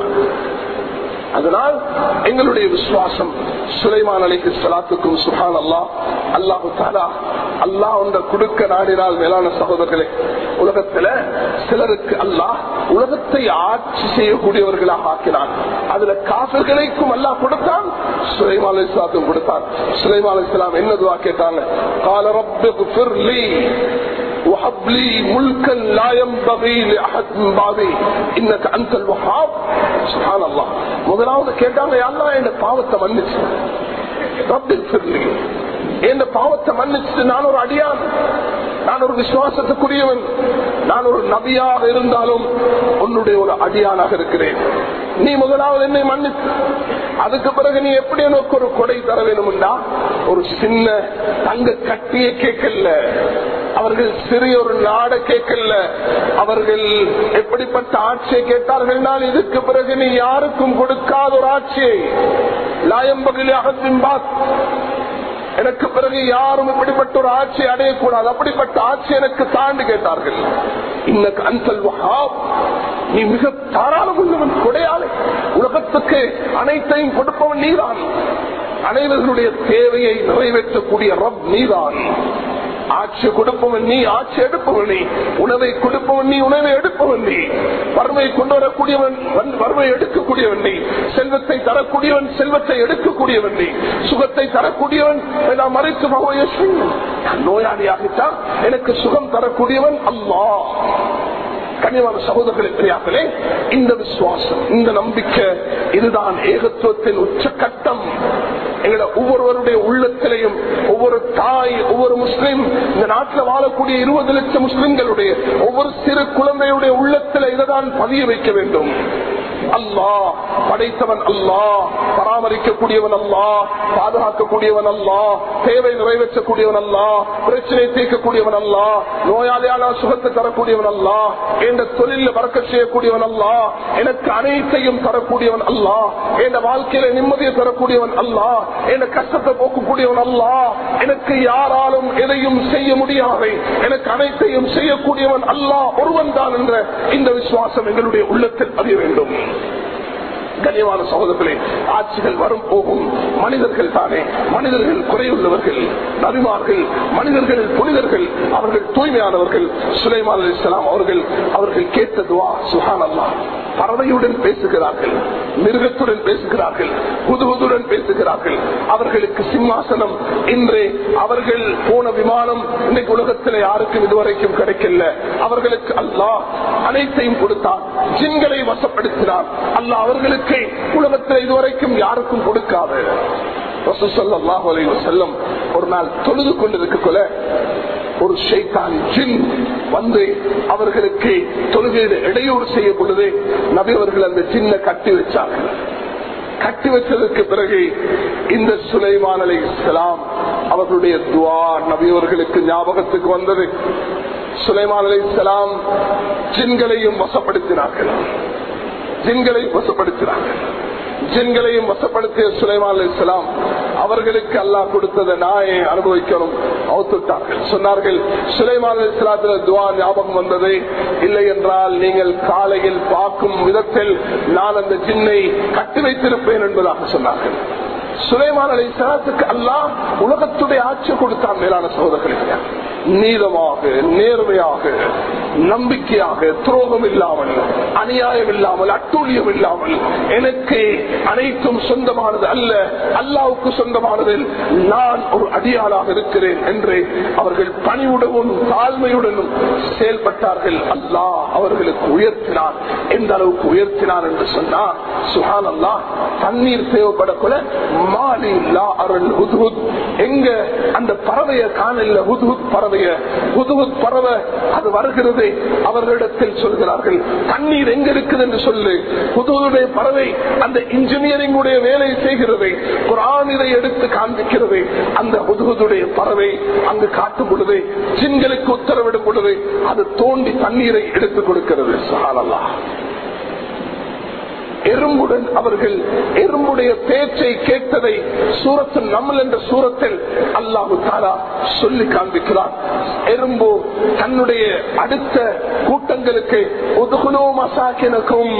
அதனால் எங்களுடைய விசுவாசம் சுலைமான் அலைக்கு சலாத்துக்கும் சுஹான் அல்லா அல்லாஹு தாலா அல்லாஹ் ஒன்ற கொடுக்க நாடினால் மேலான சகோதரர்களே உலகத்துல சிலருக்கு அல்லாஹ் உலகத்தை ஆட்சி செய்யக்கூடியவர்களாக ஆக்கினான் அதுல காசல்களுக்கும் அல்லாஹ் கொடுத்தான் சுலைமான் அலி சலாத்தும் கொடுத்தான் சுலைமான் அலி சலாம் என்னதுவா கேட்டாங்க கால ரப்பு وهب لي ملكا لا ينبغي لاحد من بعدي انك انت الوهاب سبحان الله முதலாவது கேட்டாங்க எல்லாம் என் பாவத்தை மன்னிச்சு ரப்பில் சொல்லி என் பாவத்தை மன்னிச்சு நான் ஒரு அடியான் நான் ஒரு விசுவாசத்துக்குரியவன் நான் ஒரு நபியாக இருந்தாலும் உன்னுடைய ஒரு அடியானாக இருக்கிறேன் நீ முதலாவது என்னை மன்னித்து அதுக்கு பிறகு நீ எப்படி எனக்கு ஒரு கொடை தர வேணும்டா ஒரு சின்ன தங்க கட்டிய கேட்கல அவர்கள் சிறிய ஒரு நாட கேட்கல அவர்கள் எப்படிப்பட்ட ஆட்சியை கேட்டார்கள் இதுக்கு பிறகு நீ யாருக்கும் கொடுக்காத ஒரு ஆட்சியை லாயம்பகிலே அகத்தின்பாத் எனக்கு பிறகு யாரும் இப்படிப்பட்ட ஒரு ஆட்சி அடையக்கூடாது அப்படிப்பட்ட ஆட்சி எனக்கு தாண்டி கேட்டார்கள் இன்னக்கு அன்சல் வஹாப் நீ மிக தாராளம் உள்ளவன் கொடையாளை உலகத்துக்கு அனைத்தையும் கொடுப்பவன் நீதான் அனைவர்களுடைய தேவையை நிறைவேற்றக்கூடிய ரப் நீதான் ஆட்சி கொடுப்பவன் நீ ஆட்சி எடுப்பவன் நீ உணவை கொடுப்பவன் நீ உணவை எடுப்பவன் நீ வறுமை கொண்டு வரக்கூடியவன் வறுமை எடுக்கக்கூடியவன் நீ செல்வத்தை தரக்கூடியவன் செல்வத்தை எடுக்கக்கூடியவன் நீ சுகத்தை தரக்கூடியவன் நான் மறைத்து நோயாளியாகித்தான் எனக்கு சுகம் தரக்கூடியவன் அல்லா கனிவான சகோதரர்களை பெரியார்களே இந்த விசுவாசம் இந்த நம்பிக்கை இதுதான் ஏகத்துவத்தின் உச்சக்கட்டம் எங்களை ஒவ்வொருவருடைய உள்ளத்திலையும் ஒவ்வொரு தாய் ஒவ்வொரு முஸ்லிம் இந்த நாட்டில் வாழக்கூடிய இருபது லட்சம் முஸ்லிம்களுடைய ஒவ்வொரு சிறு குழந்தையுடைய உள்ளத்தில் இதைதான் பதிய வைக்க வேண்டும் அல்லா படைத்தவன் அல்லா பராமரிக்கக்கூடியவன் அல்லா பாதுகாக்கக்கூடியவன் அல்லா தேவை நிறைவேற்றக்கூடியவன் அல்லா பிரச்சனை தீர்க்கக்கூடியவன் அல்லா நோயாளியான சுகத்தை தரக்கூடியவன் அல்லா என்ற தொழில வரக்க செய்யக்கூடியவன் அல்லா எனக்கு அனைத்தையும் தரக்கூடியவன் அல்லா என் வாழ்க்கையில நிம்மதியை தரக்கூடியவன் அல்லா என் கஷ்டத்தை போக்கக்கூடியவன் அல்லா எனக்கு யாராலும் எதையும் செய்ய முடியாது எனக்கு அனைத்தையும் செய்யக்கூடியவன் அல்லா ஒருவன் தான் என்ற இந்த விசுவாசம் எங்களுடைய உள்ளத்தில் அறிய வேண்டும் கனியமான சகோதரர்களே ஆட்சிகள் வரும் போகும் மனிதர்கள் தானே மனிதர்கள் குறையுள்ளவர்கள் நபிமார்கள் மனிதர்கள் புனிதர்கள் அவர்கள் தூய்மையானவர்கள் சுலைமான் அலி இஸ்லாம் அவர்கள் அவர்கள் கேட்டதுவா சுஹான் அல்லா பறவையுடன் பேசுகிறார்கள் மிருகத்துடன் பேசுகிறார்கள் புதுகுதுடன் பேசுகிறார்கள் அவர்களுக்கு சிம்மாசனம் இன்றே அவர்கள் போன விமானம் இன்னைக்கு உலகத்தில் யாருக்கும் இதுவரைக்கும் கிடைக்கல அவர்களுக்கு அல்லாஹ் அனைத்தையும் கொடுத்தார் ஜின்களை வசப்படுத்தினார் அல்லாஹ் அவர்களுக்கு உலகத்தில் இதுவரைக்கும் யாருக்கும் கொடுக்காது செல்லம் ஒரு நாள் தொழுது கொண்டிருக்கக்குள்ள ஒரு ஷைத்தான் ஜின் வந்து அவர்களுக்கு தொழுகையில் இடையூறு செய்யும் பொழுது நபி அவர்கள் அந்த ஜின்னை கட்டி வச்சார்கள் கட்டி வச்சதற்கு பிறகு இந்த சுலைமான் அலை இஸ்லாம் அவர்களுடைய துவா நபியவர்களுக்கு ஞாபகத்துக்கு வந்தது சுலைமான் அலை இஸ்லாம் ஜின்களையும் வசப்படுத்தினார்கள் ஜின்களையும் வசப்படுத்தினார்கள் ஜின்களையும் வசப்படுத்திய சுலைமான் அலி இஸ்லாம் அவர்களுக்கு அல்லாஹ் கொடுத்ததை நாயை அனுபவிக்கணும் அவுத்துட்டார்கள் சொன்னார்கள் சுலைமான் அலி இஸ்லாத்துல துவா ஞாபகம் வந்தது இல்லை என்றால் நீங்கள் காலையில் பார்க்கும் விதத்தில் நான் அந்த ஜின்னை கட்டி வைத்திருப்பேன் என்பதாக சொன்னார்கள் சுலைமான் அலி இஸ்லாத்துக்கு அல்லாஹ் உலகத்துடைய ஆட்சி கொடுத்தான் மேலான சகோதரர்களுக்கு நீதமாக நேர்மையாக நம்பிக்கையாக துரோகம் இல்லாமல் அநியாயம் இல்லாமல் அட்டூழியம் இல்லாமல் எனக்கு அனைத்தும் சொந்தமானது அல்ல அல்லாவுக்கு சொந்தமானதில் நான் ஒரு அடியாளாக இருக்கிறேன் என்று அவர்கள் பணிவுடனும் தாழ்மையுடனும் செயல்பட்டார்கள் அல்லாஹ் அவர்களுக்கு உயர்த்தினார் எந்த அளவுக்கு உயர்த்தினார் என்று சொன்னார் சுஹான் அல்லாஹ் தண்ணீர் தேவைப்படக்கூட மாலி லா அருள் ஹுத்ஹுத் எங்க அந்த பறவைய காணல ஹுத்ஹுத் பறவைய ஹுத்ஹுத் பறவை அது வருகிறது அவர்களிடத்தில் சொல்கிறார்கள் தண்ணீர் எங்க இருக்குது என்று சொல்லு ஹுதுடைய பறவை அந்த இன்ஜினியரிங் உடைய வேலை செய்கிறது குரான் இதை எடுத்து காண்பிக்கிறது அந்த ஹுதுடைய பறவை அங்கு காட்டும் பொழுது ஜின்களுக்கு உத்தரவிடும் பொழுது அது தோண்டி தண்ணீரை எடுத்துக் கொடுக்கிறது சஹானல்லா எறும்புடன் அவர்கள் எறும்புடைய பேச்சை கேட்டதை சூரத்து நம்மள் என்ற சூரத்தில் அல்லாஹு தாரா சொல்லி காண்பிக்கிறார் எறும்பு தன்னுடைய அடுத்த கூட்டங்களுக்கு ஒதுகுலோ மசாக்கினுக்கும்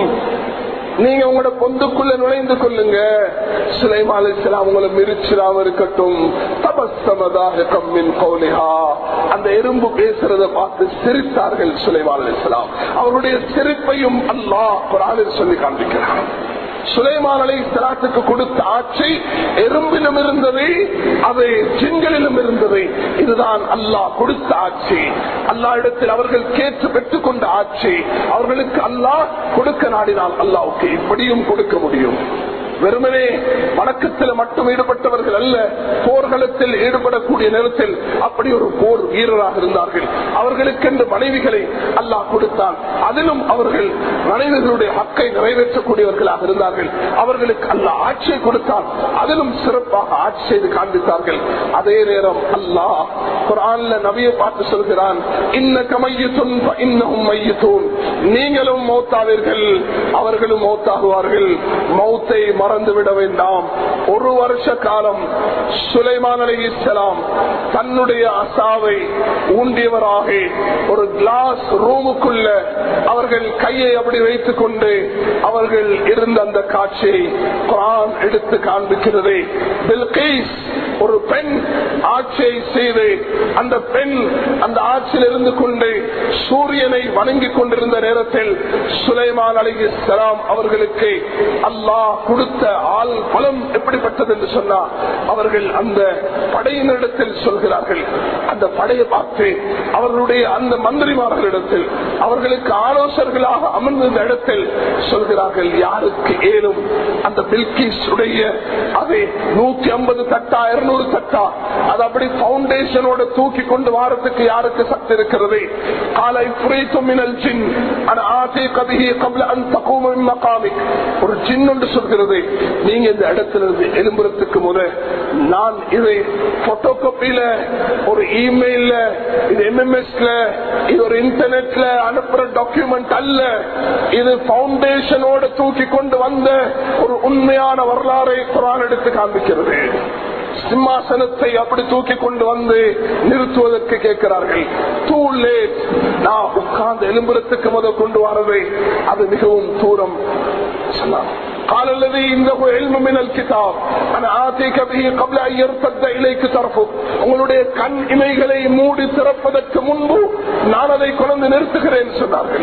நீங்க உங்களோட பொந்துக்குள்ள நுழைந்து கொள்ளுங்க சுலைமாலை உங்களை மிரிச்சிடாம இருக்கட்டும் தபஸ்தமதாக கம்மின் கௌலிஹா அந்த எறும்பு பேசுறத பார்த்து சிரித்தார்கள் சுலைமால் இஸ்லாம் அவருடைய சிரிப்பையும் அல்லாஹ் குரானில் சொல்லி காண்பிக்கிறார் சுலைமான் அலை சலாத்துக்கு கொடுத்த ஆட்சி எறும்பிலும் இருந்தது அது ஜின்களிலும் இருந்தது இதுதான் அல்லாஹ் கொடுத்த ஆட்சி அல்லா இடத்தில் அவர்கள் கேட்டு பெற்றுக் கொண்ட ஆட்சி அவர்களுக்கு அல்லாஹ் கொடுக்க நாடினால் அல்லாவுக்கு இப்படியும் கொடுக்க முடியும் வெறுமனே வணக்கத்தில் மட்டும் ஈடுபட்டவர்கள் அல்ல போர்களத்தில் ஈடுபடக்கூடிய நேரத்தில் அப்படி ஒரு போர் வீரராக இருந்தார்கள் அவர்களுக்கென்று மனைவிகளை அல்லாஹ் கொடுத்தான் அதிலும் அவர்கள் மனைவிகளுடைய ஹக்கை நிறைவேற்றக்கூடியவர்களாக இருந்தார்கள் அவர்களுக்கு அல்லாஹ் ஆட்சியை கொடுத்தான் அதிலும் சிறப்பாக ஆட்சி செய்து காண்பித்தார்கள் அதே நேரம் அல்லாஹ் குரான்ல நபியை பார்த்து சொல்கிறான் இன்ன கமையத்துன் இன்னும் மையத்தூன் நீங்களும் மௌத்தாவீர்கள் அவர்களும் மௌத்தாகுவார்கள் மௌத்தை மறந்து விட வேண்டாம் ஒரு வருஷ காலம் சுலைமான் அலி இஸ்லாம் தன்னுடைய அசாவை ஊண்டியவராக ஒரு கிளாஸ் ரூமுக்குள்ள அவர்கள் கையை அப்படி வைத்துக் கொண்டு அவர்கள் இருந்த அந்த காட்சியை குரான் எடுத்து காண்பிக்கிறது பில்கீஸ் ஒரு பெண் ஆட்சியை செய்து அந்த பெண் அந்த ஆட்சியில் இருந்து கொண்டு சூரியனை வணங்கிக் கொண்டிருந்த நேரத்தில் சுலைமான் அலி இஸ்லாம் அவர்களுக்கு அல்லாஹ் கொடுத்த ஆள் பலம் எப்படிப்பட்டது என்று சொன்னார் அவர்கள் அந்த படையினரிடத்தில் சொல்கிறார்கள் அந்த படையை பார்த்து அவர்களுடைய அந்த மந்திரிமார்களிடத்தில் அவர்களுக்கு ஆலோசகர்களாக அமர்ந்த இடத்தில் சொல்கிறார்கள் யாருக்கு ஏனும் அந்த பில்கிஸ் உடைய அதை நூத்தி ஐம்பது தட்டா இருநூறு தட்டா அது அப்படி பவுண்டேஷனோட தூக்கி கொண்டு வாரத்துக்கு யாருக்கு சக்தி இருக்கிறது காலை புரைத்தும் மினல் ஜின் ஆனா ஆசை கதையை கபல அந்த மகாமிக் ஒரு ஜின் ஒன்று சொல்கிறது நீங்க இந்த இடத்துல இருந்து எழும்புறதுக்கு முத நான் இதை போட்டோ காப்பியில ஒரு இமெயில்ல இது எம்எம்எஸ்ல இது ஒரு இன்டர்நெட்ல அனுப்புற டாக்குமெண்ட் அல்ல இது பவுண்டேஷனோட தூக்கி கொண்டு வந்த ஒரு உண்மையான வரலாறை குரான் எடுத்து காண்பிக்கிறது சிம்மாசனத்தை அப்படி தூக்கி கொண்டு வந்து நிறுத்துவதற்கு கேட்கிறார்கள் டூ லேட் நான் உட்கார்ந்து எலும்புறத்துக்கு முத கொண்டு வரது அது மிகவும் தூரம் சொன்னார் قال الذي عنده علم من الكتاب انا اتيك به قبل ان يرتد اليك طرفك உங்களுடைய கண் இமைகளை மூடி திறப்பதற்கு முன்பு நான் அதை கொண்டு நிறுத்துகிறேன் சொன்னார்கள்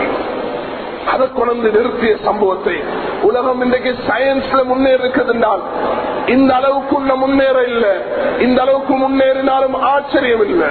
அதை கொண்டு நிறுத்திய சம்பவத்தை உலகம் இன்றைக்கு சயின்ஸ்ல முன்னேறி இருக்கிறதுனால் இந்த அளவுக்குள்ள முன்னேற இல்லை இந்த அளவுக்கு முன்னேறினாலும் ஆச்சரியம் இல்லை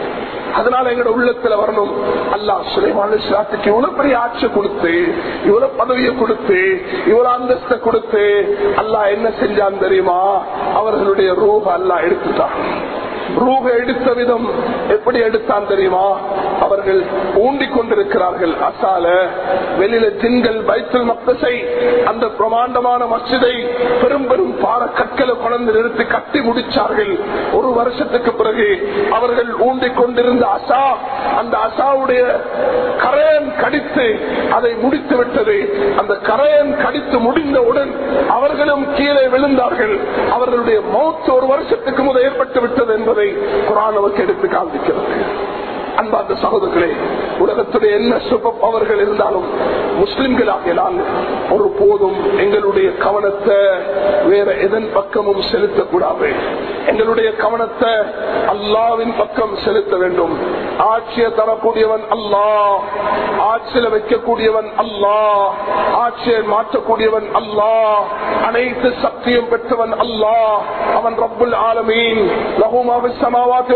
அதனால எங்களோட உள்ளத்துல வரணும் அல்லா சுலைமான இஸ்லாத்துக்கு இவ்வளவு பெரிய ஆட்சி கொடுத்து இவ்வளவு பதவியை கொடுத்து இவ்வளவு அந்தஸ்தை கொடுத்து அல்லா என்ன செஞ்சான் தெரியுமா அவர்களுடைய ரூப அல்லா எடுத்துட்டான் ரூக எடுத்த விதம் எப்படி எடுத்தான் தெரியுமா அவர்கள் ஊண்டிக் கொண்டிருக்கிறார்கள் அசால வெளியில ஜின்கள் பைத்தல் மக்தசை அந்த பிரமாண்டமான மசிதை பெரும் பெரும் பார கற்களை கொண்டு நிறுத்தி கட்டி முடிச்சார்கள் ஒரு வருஷத்துக்கு பிறகு அவர்கள் ஊண்டிக் கொண்டிருந்த அசா அந்த அசாவுடைய கரையன் கடித்து அதை முடித்து விட்டது அந்த கரையன் கடித்து முடிந்தவுடன் அவர்களும் கீழே விழுந்தார்கள் அவர்களுடைய மௌத்து ஒரு வருஷத்துக்கு முதல் ஏற்பட்டு விட்டது என்பதை குரான் நமக்கு எடுத்து காண்பிக்கிறது அன்பார்ந்த சகோதரர்களே உலகத்துடைய என்ன சுபம் அவர்கள் இருந்தாலும் முஸ்லிம்களாக நாங்கள் ஒரு போதும் எங்களுடைய கவனத்தை வேற எதன் பக்கமும் செலுத்தக்கூடாது எங்களுடைய கவனத்தை அல்லாவின் பக்கம் செலுத்த வேண்டும் ஆட்சியை தரக்கூடியவன் அல்லாஹ் ஆட்சியில வைக்கக்கூடியவன் அல்லாஹ் ஆட்சியை மாற்றக்கூடியவன் அல்லாஹ் அனைத்து சக்தியும் பெற்றவன் அல்லாஹ் அவன் ரப்புல் ஆலமீன் லகுமாவில் சமாவாத்தி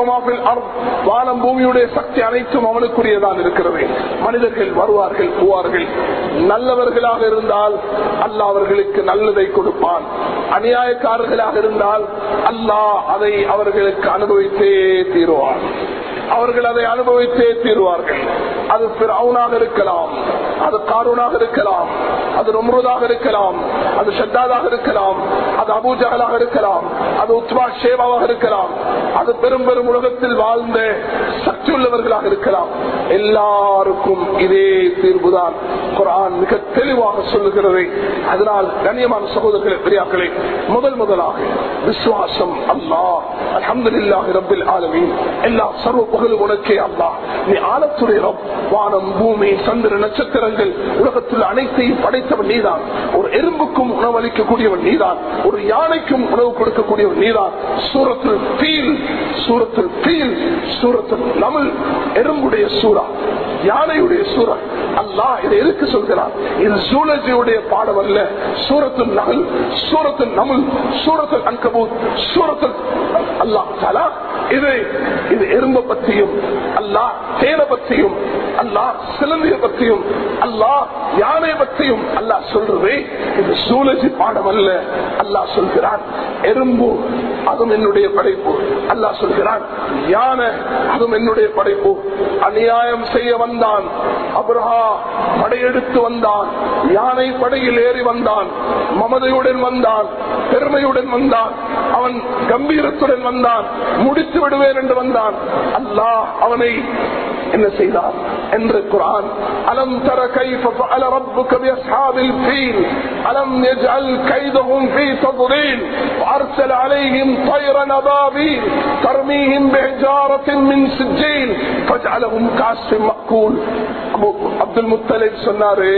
வானம் பூமியுடைய சக்தி அனைத்தும் அவனுக்குரியதான் இருக்கிறது மனிதர்கள் வருவார்கள் போவார்கள் நல்லவர்களாக இருந்தால் அல்லாஹ் அவர்களுக்கு நல்லதை கொடுப்பான் அநியாயக்காரர்களாக இருந்தால் அல்லாஹ் அதை அவர்களுக்கு அனுபவித்தே தீருவான் அவர்கள் அதை அனுபவித்தே தீருவார்கள் அது பிறவுனாக இருக்கலாம் அது காரூனாக இருக்கலாம் அது ரொம்ருதாக இருக்கலாம் அது ஷத்தாதாக இருக்கலாம் அது அபூஜகலாக இருக்கலாம் அது உத்மா ஷேவாவாக இருக்கலாம் அது பெரும் பெரும் உலகத்தில் வாழ்ந்த சக்தி உள்ளவர்களாக இருக்கலாம் எல்லாருக்கும் இதே தீர்வுதான் குரான் மிக தெளிவாக சொல்லுகிறது அதனால் கண்ணியமான சகோதரர்களே பெரியாக்களே முதல் முதலாக விசுவாசம் அல்லாஹ் அலமதுல்லாஹி ரப்பில் ஆலமீன் எல்லா சர்வ புகழும் உனக்கே அல்லாஹ் நீ ஆழத்துடைய ரப் வானம் பூமி சந்திர நட்சத்திரங்கள் உலகத்தில் அனைத்தையும் படைத்தவன் நீதான் ஒரு எறும்புக்கும் உணவளிக்கக்கூடியவன் நீதான் ஒரு யானைக்கும் உணவு கொடுக்கக்கூடியவன் நீதான் சூரத்தில் பீல் சூரத்தில் பீல் சூரத்தில் நமல் எறும்புடைய சூறா யானையுடைய சூறா அல்லாஹ் இதை எதுக்கு சொல்கிறான் இது சூழஜியுடைய பாடம் அல்ல சூரத்தில் நகல் சூரத்தில் நமுல் சூரத்தில் அன்கபூத் சூரத்தில் அல்லாஹ் தலா இது இது எறும்ப பற்றியும் அல்லாஹ் தேனை பற்றியும் அல்லாஹ் சிலந்திய பற்றியும் அல்லாஹ் யானை பற்றியும் அல்லாஹ் சொல்றது இது சூழஜி பாடம் அல்ல அல்லாஹ் சொல்கிறான் எறும்பு அதுவும் என்னுடைய படைப்பு அல்லாஹ் சொல்கிறான் யானை அதுவும் என்னுடைய படைப்பு அநியாயம் செய்ய வந்தான் அப்ரஹா படையெடுத்து வந்தான் யானை படையில் ஏறி வந்தான் மமதையுடன் வந்தான் பெருமையுடன் வந்தான் அவன் கம்பீரத்துடன் வந்தான் முடித்து விடுவேன் என்று வந்தான் அல்லாஹ் அவனை என்ன செய்தார் என்று குரான் அலம் தர கைஃப ஃபஅல ரப்புக பிஅஸ்ஹாபில் ஃபீல் அலம் يجعل كيدهم في تضليل وارسل عليهم طيرا ابابيل ترميهم بحجاره من سجيل فجعلهم كعصف مأكول அப்துல் முத்தலிப் சொன்னாரு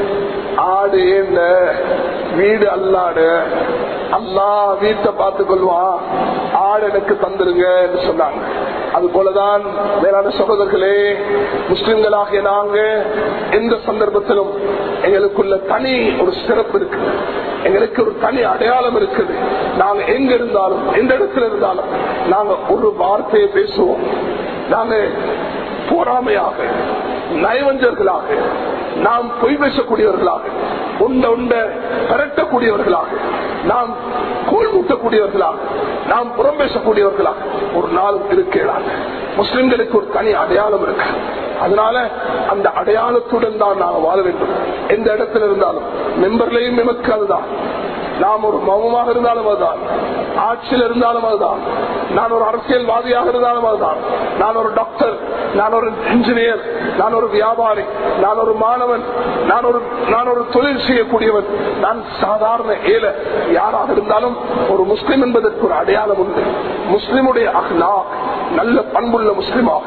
ஆடு என்ன வீடு அல்லாடு அல்லா வீட்டை பார்த்துக் கொள்வான் ஆடு எனக்கு தந்துருங்க என்று சொன்னாங்க அது போலதான் மேலான சகோதரர்களே முஸ்லிம்களாகிய நாங்க எந்த சந்தர்ப்பத்திலும் எங்களுக்குள்ள தனி ஒரு சிறப்பு இருக்கு எங்களுக்கு ஒரு தனி அடையாளம் இருக்குது நாங்க எங்க இருந்தாலும் எந்த இடத்துல இருந்தாலும் நாங்க ஒரு வார்த்தையை பேசுவோம் நாங்க போராமையாக நயவஞ்சர்களாக நாம் பொய் பேசக்கூடியவர்களாக உண்ட உண்ட பரட்டக்கூடியவர்களாக நாம் கோல் மூட்டக்கூடியவர்களாக நாம் புறம் பேசக்கூடியவர்களாக ஒரு நாள் இருக்கிறாங்க முஸ்லிம்களுக்கு ஒரு தனி அடையாளம் இருக்கு அதனால அந்த அடையாளத்துடன் தான் நாம் வாழ வேண்டும் எந்த இடத்துல இருந்தாலும் மெம்பர்லையும் எமக்கு அதுதான் நாம் ஒரு மௌனமாக இருந்தாலும் அதுதான் ஆட்சியில் இருந்தாலும் அதுதான் நான் ஒரு அரசியல்வாதியாக இருந்தாலும் அதுதான் நான் ஒரு டாக்டர் நான் ஒரு இன்ஜினியர் நான் ஒரு வியாபாரி நான் ஒரு மாணவன் நான் ஒரு நான் ஒரு தொழில் செய்யக்கூடியவன் நான் சாதாரண ஏழை யாராக இருந்தாலும் ஒரு முஸ்லிம் என்பதற்கு ஒரு அடையாளம் உண்டு முஸ்லிமுடைய அஹ்லா நல்ல பண்புள்ள முஸ்லிமா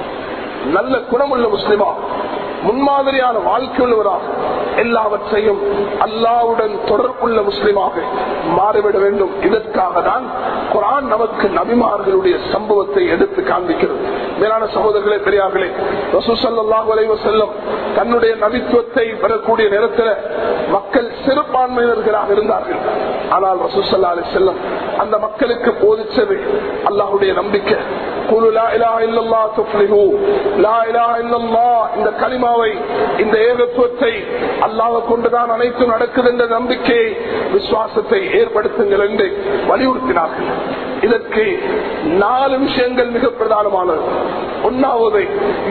நல்ல குணமுள்ள முஸ்லிமா முன்மாதிரியான வாழ்க்கை உள்ளவராக எல்லாவற்றையும் அல்லாவுடன் தொடர்புள்ள முஸ்லிமாக மாறிவிட வேண்டும் இதற்காக தான் குரான் நமக்கு நபிமார்களுடைய சம்பவத்தை எடுத்து காண்பிக்கிறது மேலான சகோதரர்களே பெரியார்களே ரசூசல்லாஹு அலைவ செல்லும் தன்னுடைய நபித்துவத்தை பெறக்கூடிய நேரத்தில் மக்கள் சிறுபான்மையினர்களாக இருந்தார்கள் ஆனால் ரசூசல்லா அலி செல்லம் அந்த மக்களுக்கு போதிச்சது அல்லாஹுடைய நம்பிக்கை இந்த களிமாவை இந்த ஏகத்துவத்தை அல்லாஹ் கொண்டுதான் அனைத்து நடக்குது என்ற நம்பிக்கையை விசுவாசத்தை ஏற்படுத்துங்கள் என்று வலியுறுத்தினார்கள் இதற்கு நாலு விஷயங்கள் மிக பிரதானமானது ஒன்னாவது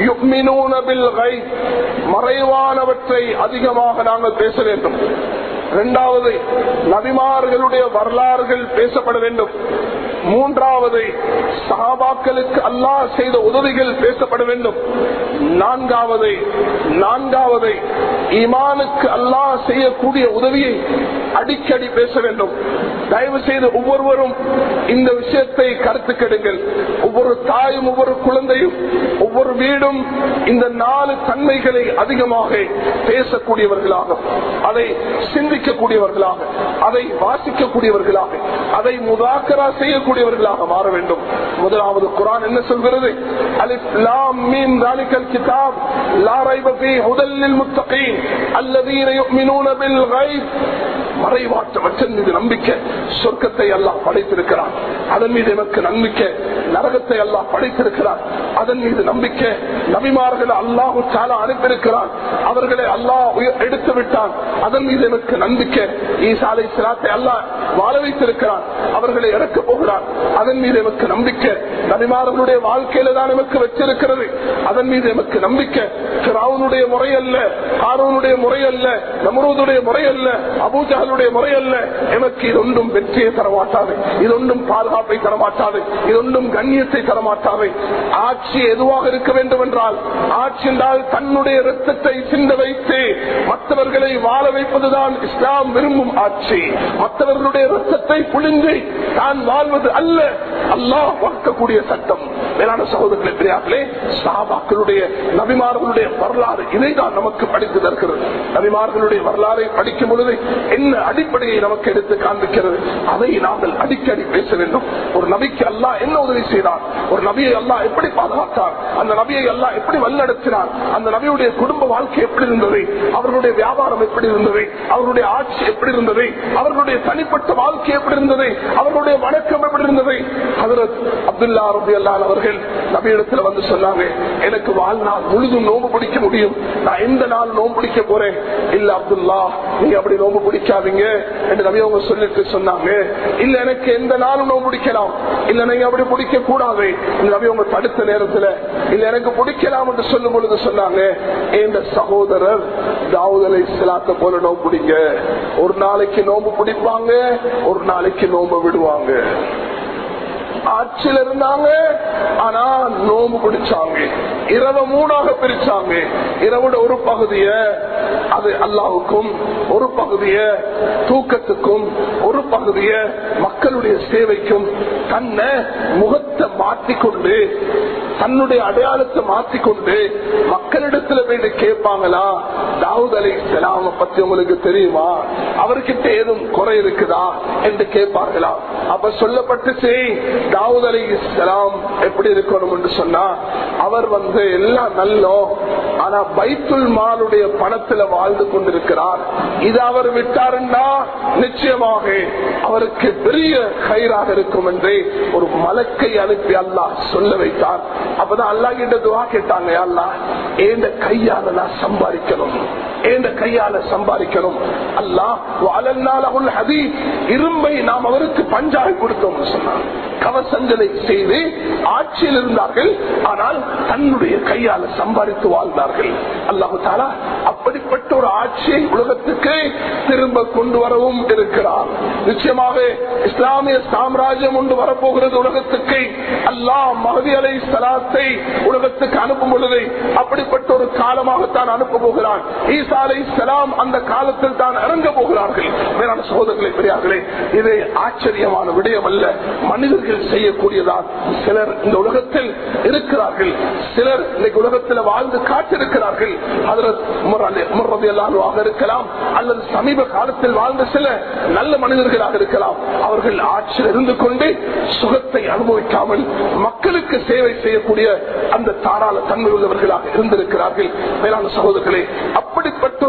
மறைவானவற்றை அதிகமாக நாங்கள் பேச வேண்டும் இரண்டாவது நபிமார்களுடைய வரலாறுகள் பேசப்பட வேண்டும் மூன்றாவது சகாபாக்களுக்கு அல்லாஹ் செய்த உதவிகள் பேசப்பட வேண்டும் நான்காவது நான்காவது ஈமானுக்கு அல்லாஹ் செய்யக்கூடிய உதவியை அடிக்கடி பேச வேண்டும் தயவு செய்து ஒவ்வொருவரும் இந்த விஷயத்தை கருத்து கெடுங்கள் ஒவ்வொரு தாயும் ஒவ்வொரு குழந்தையும் ஒவ்வொரு வீடும் இந்த நாலு தன்மைகளை அதிகமாக பேசக்கூடியவர்களாக அதை சிந்திக்கக்கூடியவர்களாக அதை வாசிக்கக்கூடியவர்களாக அதை முதாக்கரா செய்யக்கூடியவர்களாக மாற வேண்டும் முதலாவது குரான் என்ன சொல்கிறது அலிப் லாம் மீன் ராணிக்கல் கிதாப் லாரைபி முதலில் முத்தகீன் அல்லதீன யுமினூன பில் கைப் மறைவாற்றவற்றின் மீது நம்பிக்கை சொர்க்கத்தை எல்லாம் படைத்திருக்கிறான் அதன் மீது எனக்கு நம்பிக்கை நரகத்தை எல்லாம் படைத்திருக்கிறான் அதன் மீது நம்பிக்கை நபிமார்கள் அல்லாஹு சாலா அனுப்பியிருக்கிறான் அவர்களை அல்லாஹ் எடுத்து விட்டான் அதன் மீது எனக்கு நம்பிக்கை ஈசாலை சிலாத்தை அல்லாஹ் வாழ வைத்திருக்கிறான் அவர்களை இறக்க போகிறான் அதன் மீது எமக்கு நம்பிக்கை நபிமார்களுடைய வாழ்க்கையில தான் எமக்கு வச்சிருக்கிறது அதன் மீது எமக்கு நம்பிக்கை ராவனுடைய முறை அல்ல ஆரோனுடைய முறை அல்ல நமருடைய முறை அல்ல அபூஜகளுடைய முறை அல்ல எமக்கு இது ஒன்றும் வெற்றியை தரமாட்டாது இது ஒன்றும் பாதுகாப்பை தரமாட்டாது இது ஒன்றும் கண்ணியத்தை தரமாட்டாது ஆட்சி எதுவாக இருக்க வேண்டும் என்றால் ஆட்சி என்றால் தன்னுடைய ரத்தத்தை சிந்த வைத்து மற்றவர்களை வாழ வைப்பதுதான் இஸ்லாம் விரும்பும் ஆட்சி மற்றவர்களுடைய ரத்தத்தை புழிந்து தான் வாழ்வது அல்ல அல்லாஹ் வளர்க்கக்கூடிய சட்டம் மேலான சகோதரர்களே பெரியார்களே சாபாக்களுடைய நபிமார்களுடைய வரலாறு இதை தான் நமக்கு படித்து தருகிறது நபிமார்களுடைய வரலாறை படிக்கும் பொழுது என்ன அடிப்படையை நமக்கு எடுத்து காண்பிக்கிறது அதை நாங்கள் அடிக்கடி பேச வேண்டும் ஒரு நபிக்கு அல்லாஹ் என்ன உதவி செய்தார் ஒரு நபியை அல்லாஹ் எப்படி பாதுகாத்தார் அந்த நபியை அல்லாஹ் எப்படி வழிநடத்தினார் அந்த நபியுடைய குடும்ப வாழ்க்கை எப்படி இருந்தது அவர்களுடைய வியாபாரம் எப்படி இருந்தது அவர்களுடைய ஆட்சி எப்படி இருந்தது அவர்களுடைய தனிப்பட்ட வாழ்க்கை எப்படி இருந்தது அவர்களுடைய வணக்கம் எப்படி இருந்தது ஹதரத் அப்துல்லா ரபி அல்லான் அவர்கள் நபியிடத்துல வந்து சொன்னாங்க எனக்கு வாழ்நாள் முழுதும் நோம்பு பிடிக்க முடியும் நான் எந்த நாள் நோம்பு பிடிக்க போறேன் இல்ல அப்துல்லா நீங்க அப்படி நோம்பு பிடிக்காதீங்க என்று நபி அவங்க சொல்லிட்டு சொன்னாங்க இல்ல எனக்கு எந்த நாளும் நோம்பு பிடிக்கலாம் இல்ல நீங்க அப்படி பிடிக்க கூடாது இந்த நபி அவங்க தடுத்த நேரத்துல இல்ல எனக்கு பிடிக்கலாம் என்று சொல்லும் பொழுது சொன்னாங்க எந்த சகோதரர் தாவூத் அலை சிலாத்த போல நோம்பு பிடிங்க ஒரு நாளைக்கு நோம்பு பிடிப்பாங்க ஒரு நாளைக்கு நோம்பு விடுவாங்க ஆட்சியில் இருந்தாங்க ஆனா நோம்பு பிடிச்சாங்க இரவு மூணாக பிரிச்சாங்க இரவோட ஒரு பகுதிய அது அல்லாவுக்கும் ஒரு பகுதிய தூக்கத்துக்கும் ஒரு பகுதிய மக்களுடைய சேவைக்கும் தன்னை முகத்தை மாற்றிக்கொண்டு தன்னுடைய அடையாளத்தை மாற்றிக்கொண்டு மக்களிடத்துல போயிட்டு கேட்பாங்களா தாவூத் அலி இஸ்லாம பத்தி உங்களுக்கு தெரியுமா அவர்கிட்ட ஏதும் குறை இருக்குதா என்று கேட்பார்களா அப்ப சொல்லப்பட்டுச்சு தாவூத் அலி இஸ்லாம் எப்படி இருக்கணும் என்று சொன்னா அவர் வந்து எல்லாம் நல்லோம் ஆனா பைத்துல் மாலுடைய பணத்துல வாழ்ந்து கொண்டிருக்கிறார் இது அவர் விட்டாருன்னா நிச்சயமாக அவருக்கு பெரிய கயிறாக இருக்கும் என்று ஒரு மலக்கை அனுப்பி அல்லாஹ் சொல்ல வைத்தார் அப்பதான் அல்லா கிட்ட துவா கேட்டாங்க அல்லா ஏந்த கையால நான் சம்பாதிக்கணும் ஏந்த கையால சம்பாதிக்கணும் அல்லாஹ் வாழநாள் ஹதி இரும்பை நாம் அவருக்கு பஞ்சாக கொடுத்தோம் சொன்னார் கவசங்களை செய்து ஆட்சியில் இருந்தார்கள் ஆனால் தன்னுடைய கையால சம்பாதித்து வாழ்ந்தார்கள் அல்லாஹு தாலா அப்படிப்பட்ட ஒரு ஆட்சியை உலகத்துக்கு திரும்ப கொண்டு வரவும் இருக்கிறார் நிச்சயமாக இஸ்லாமிய சாம்ராஜ்யம் ஒன்று வரப்போகிறது உலகத்துக்கு அல்லாஹ் மகதி அலை சலாத்தை உலகத்துக்கு அனுப்பும் பொழுது அப்படிப்பட்ட ஒரு காலமாகத்தான் அனுப்ப போகிறான் ஈசா அலை சலாம் அந்த காலத்தில் தான் இறங்க போகிறார்கள் மேலான சகோதரர்களை பெரியார்களே இது ஆச்சரியமான விடயம் அல்ல மனிதர்கள் செய்யக்கூடியதான் சிலர் இந்த உலகத்தில் இருக்கிறார்கள் சிலர் இன்னைக்கு உலகத்தில் வாழ்ந்து காட்டிருக்கிறார்கள் இருக்கலாம் அல்லது சமீப காலத்தில் வாழ்ந்த சில நல்ல மனிதர்களாக இருக்கலாம் அவர்கள் ஆட்சியில் இருந்து கொண்டு சுகத்தை அனுபவிக்காமல் மக்களுக்கு சேவை செய்யக்கூடிய அந்த தாராள தன்மை உள்ளவர்களாக இருந்திருக்கிறார்கள் மேலான சகோதரர்களே அப்படிப்பட்ட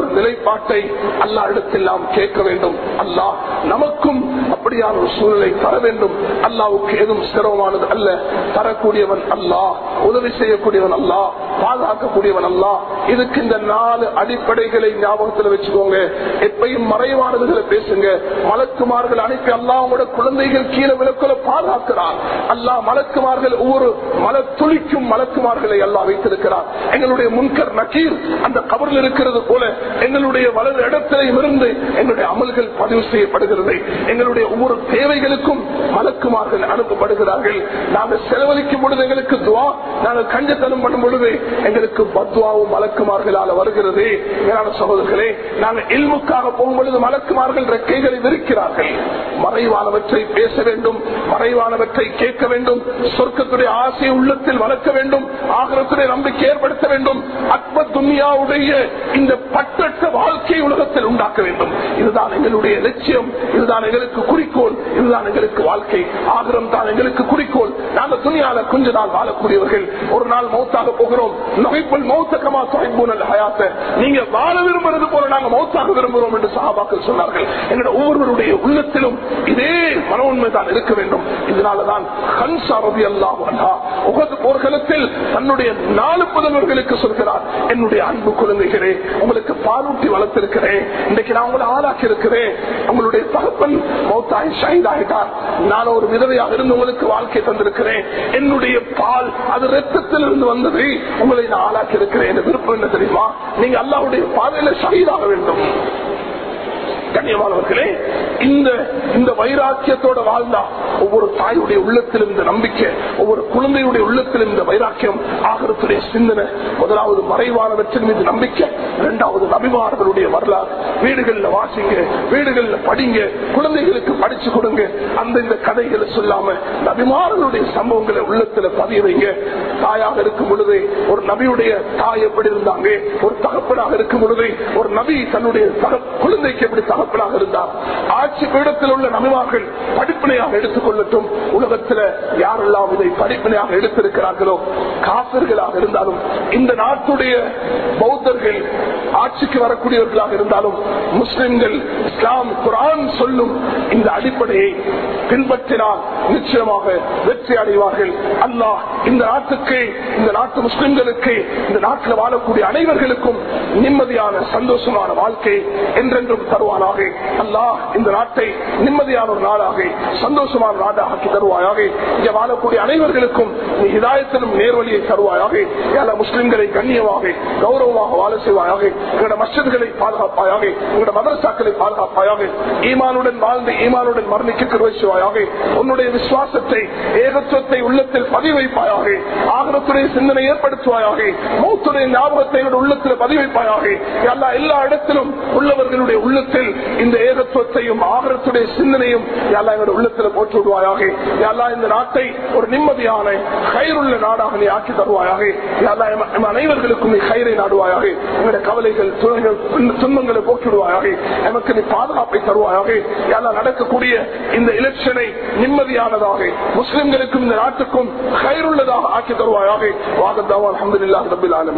ஒரு நிலைப்பாட்டை அல்லா இடத்தில் நாம் கேட்க வேண்டும் அல்லாஹ் நமக்கும் அப்படியான ஒரு சூழலை தர வேண்டும் அல்லாவுக்கு எதுவும் சிரமமானது அல்ல தரக்கூடியவன் அல்லாஹ் உதவி செய்யக்கூடியவன் அல்லாஹ் பாதுகாக்கக்கூடியவன் அல்லாஹ் இதுக்கு இந்த நாலு அடிப்படைகளை ஞாபகத்தில் வச்சுக்கோங்க எப்பையும் மறைவானதுகளை பேசுங்க மலக்குமார்கள் அனுப்பி அல்லாஹ் உங்களோட குழந்தைகள் கீழே விளக்குல பாதுகாக்கிறார் அல்லாஹ் மலக்குமார்கள் ஒவ்வொரு மல துளிக்கும் மலக்குமார்களை அல்லாஹ் வைத்திருக்கிறார் எங்களுடைய முன்கர் நக்கீர் அந்த கபரில் இருக்கிறது போல எங்களுடைய வலது இடத்திலையும் இருந்து எங்களுடைய அமல்கள் பதிவு செய்யப்படுகிறது எங்களுடைய ஒவ்வொரு தேவைகளுக்கும் மலக்குமார்கள் அனுப்பப்படுகிறார்கள் நாங்கள் செலவழிக்கும் பொழுது எங்களுக்கு துவா நாங்கள் கஞ்சத்தனம் பண்ணும் பொழுது எங்களுக்கு பத்வாவும் மலக்குமார்களால் வருகிறது மேலான சகோதரர்களே நாங்கள் இல்முக்காக போகும் பொழுது மலக்குமார்கள் ரெக்கைகளை விரிக்கிறார்கள் மறைவானவற்றை பேச வேண்டும் மறைவானவற்றை கேட்க வேண்டும் சொர்க்கத்துடைய ஆசையை உள்ளத்தில் வளர்க்க வேண்டும் ஆகரத்துடைய நம்பிக்கை ஏற்படுத்த வேண்டும் அற்ப துன்யாவுடைய இந்த பட்டற்ற வாழ்க்கையை உலகத்தில் உண்டாக்க வேண்டும் இதுதான் எங்களுடைய லட்சியம் இதுதான் எங்களுக்கு குறிக்கோள் இதுதான் எங்களுக்கு வாழ்க்கை ஆகிரம் தான் எங்களுக்கு குறிக்கோள் நாங்கள் துணியால கொஞ்ச நாள் வாழக்கூடியவர்கள் ஒரு நாள் மௌத்தாக போகிறோம் நகைப்புள் மௌத்தகமா சாய்பூனல் ஹயாத்த நீங்க வாழ விரும்புறது போல நாங்க மௌத்தாக விரும்புகிறோம் என்று சகாபாக்கள் சொன்னார்கள் எங்களுடைய ஒவ்வொருவருடைய உள்ளத்திலும் இதே மன உண்மை தான் இருக்க வேண்டும் இதனாலதான் ஹன்சா ரவி அல்லாஹ் உகது போர்க்களத்தில் தன்னுடைய நாலு புதல்வர்களுக்கு சொல்கிறார் என்னுடைய அன்பு குழந்தைகளே உங்களுக்கு பாலூட்டி வளர்த்திருக்கிறேன் இன்றைக்கு நான் உங்களை ஆளாக்கி இருக்கிறேன் உங்களுடைய தகப்பன் மௌத்தாய் ஷைதாயிட்டார் நான் ஒரு விதவையாக இருந்து உங்களுக்கு வாழ்க்கை தந்திருக்கிறேன் என்னுடைய பால் அது ரத்தத்தில் இருந்து வந்தது உங்களை நான் ஆளாக்கி இருக்கிறேன் விருப்பம் என்ன தெரியுமா நீங்க அல்லாவுடைய பாதையில ஷஹீதாக வேண்டும் கண்ணியமானவர்களே இந்த இந்த வைராக்கியத்தோட வாழ்ந்தா ஒவ்வொரு தாயுடைய உள்ளத்திலும் இந்த நம்பிக்கை ஒவ்வொரு குழந்தையுடைய உள்ளத்திலும் இந்த வைராக்கியம் ஆகரத்துடைய சிந்தனை முதலாவது மறைவானவற்றின் மீது நம்பிக்கை இரண்டாவது நபிமார்களுடைய வரலாறு வீடுகள்ல வாசிங்க வீடுகள்ல படிங்க குழந்தைகளுக்கு படிச்சு கொடுங்க அந்த இந்த கதைகளை சொல்லாம நபிமார்களுடைய சம்பவங்களை உள்ளத்துல பதிய வைங்க தாயாக இருக்கும் பொழுது ஒரு நபியுடைய தாய் எப்படி இருந்தாங்க ஒரு தகப்பனாக இருக்கும் பொழுது ஒரு நபி தன்னுடைய குழந்தைக்கு எப்படி தகப்பனாக இருந்தார் ஆட்சி பீடத்தில் உள்ள நபிமார்கள் படிப்பினையாக எடுத்துக் கொள்ளட்டும் உலகத்தில் யாரெல்லாம் இதை படிப்பினையாக எடுத்திருக்கிறார்களோ காசர்களாக இருந்தாலும் இந்த நாட்டுடைய பௌத்தர்கள் ஆட்சிக்கு வரக்கூடியவர்களாக இருந்தாலும் முஸ்லிம்கள் இஸ்லாம் குரான் சொல்லும் இந்த அடிப்படையை பின்பற்றினால் நிச்சயமாக வெற்றி அடைவார்கள் அல்லாஹ் இந்த நாட்டுக்கு இந்த நாட்டு முஸ்லிம்களுக்கு இந்த நாட்டில் வாழக்கூடிய அனைவர்களுக்கும் நிம்மதியான சந்தோஷமான வாழ்க்கை என்றென்றும் தருவானாக அல்லாஹ் இந்த நாட்டை நிம்மதியான ஒரு நாடாக சந்தோஷமான நாடாக ஆக்கி தருவாயாக இங்கே வாழக்கூடிய அனைவர்களுக்கும் நீ இதாயத்திலும் நேர்வழியை தருவாயாக ஏழை முஸ்லிம்களை கண்ணியமாக கௌரவமாக வாழ செய்வாயாக எங்களோட மஸ்ஜித்களை பாதுகாப்பாயாக எங்களோட மதரசாக்களை பாதுகாப்பாயாக ஈமானுடன் வாழ்ந்து ஈமானுடன் மரணிக்க கருவை செய்வாயாக உன்னுடைய விசுவாசத்தை ஏகத்துவத்தை உள்ளத்தில் பதிவு வைப்பாயாக ஆகரத்துடைய சிந்தனை ஏற்படுத்துவாயாக மூத்துடைய ஞாபகத்தை என்னோட உள்ளத்தில் பதிவு வைப்பாயாக எல்லா எல்லா இடத்திலும் உள்ளவர்களுடைய உள்ளத்தில் இந்த ஏகத்துவத்தையும் ஆகரத்துடைய சிந்தனையும் எல்லா எங்களுடைய உள்ளத்தில் போட்டு விடுவாயாக எல்லா இந்த நாட்டை ஒரு நிம்மதியான கயிறுள்ள நாடாக நீ ஆக்கி தருவாயாக எல்லா எம் அனைவர்களுக்கும் நீ கயிறை நாடுவாயாக எங்களுடைய கவலைகள் துணைகள் துன்பங்களை போக்கிடுவாயாக எமக்கு நீ பாதுகாப்பை தருவாயாக எல்லாம் நடக்கக்கூடிய இந்த எலெக்ஷனை நிம்மதியானதாக முஸ்லிம்களுக்கும் இந்த நாட்டுக்கும் கயிறுள்ளதாக ஆக்கி தருவாயாக வாகத்தாவா அஹமதுல்லாஹ் ரபில் ஆலமீன்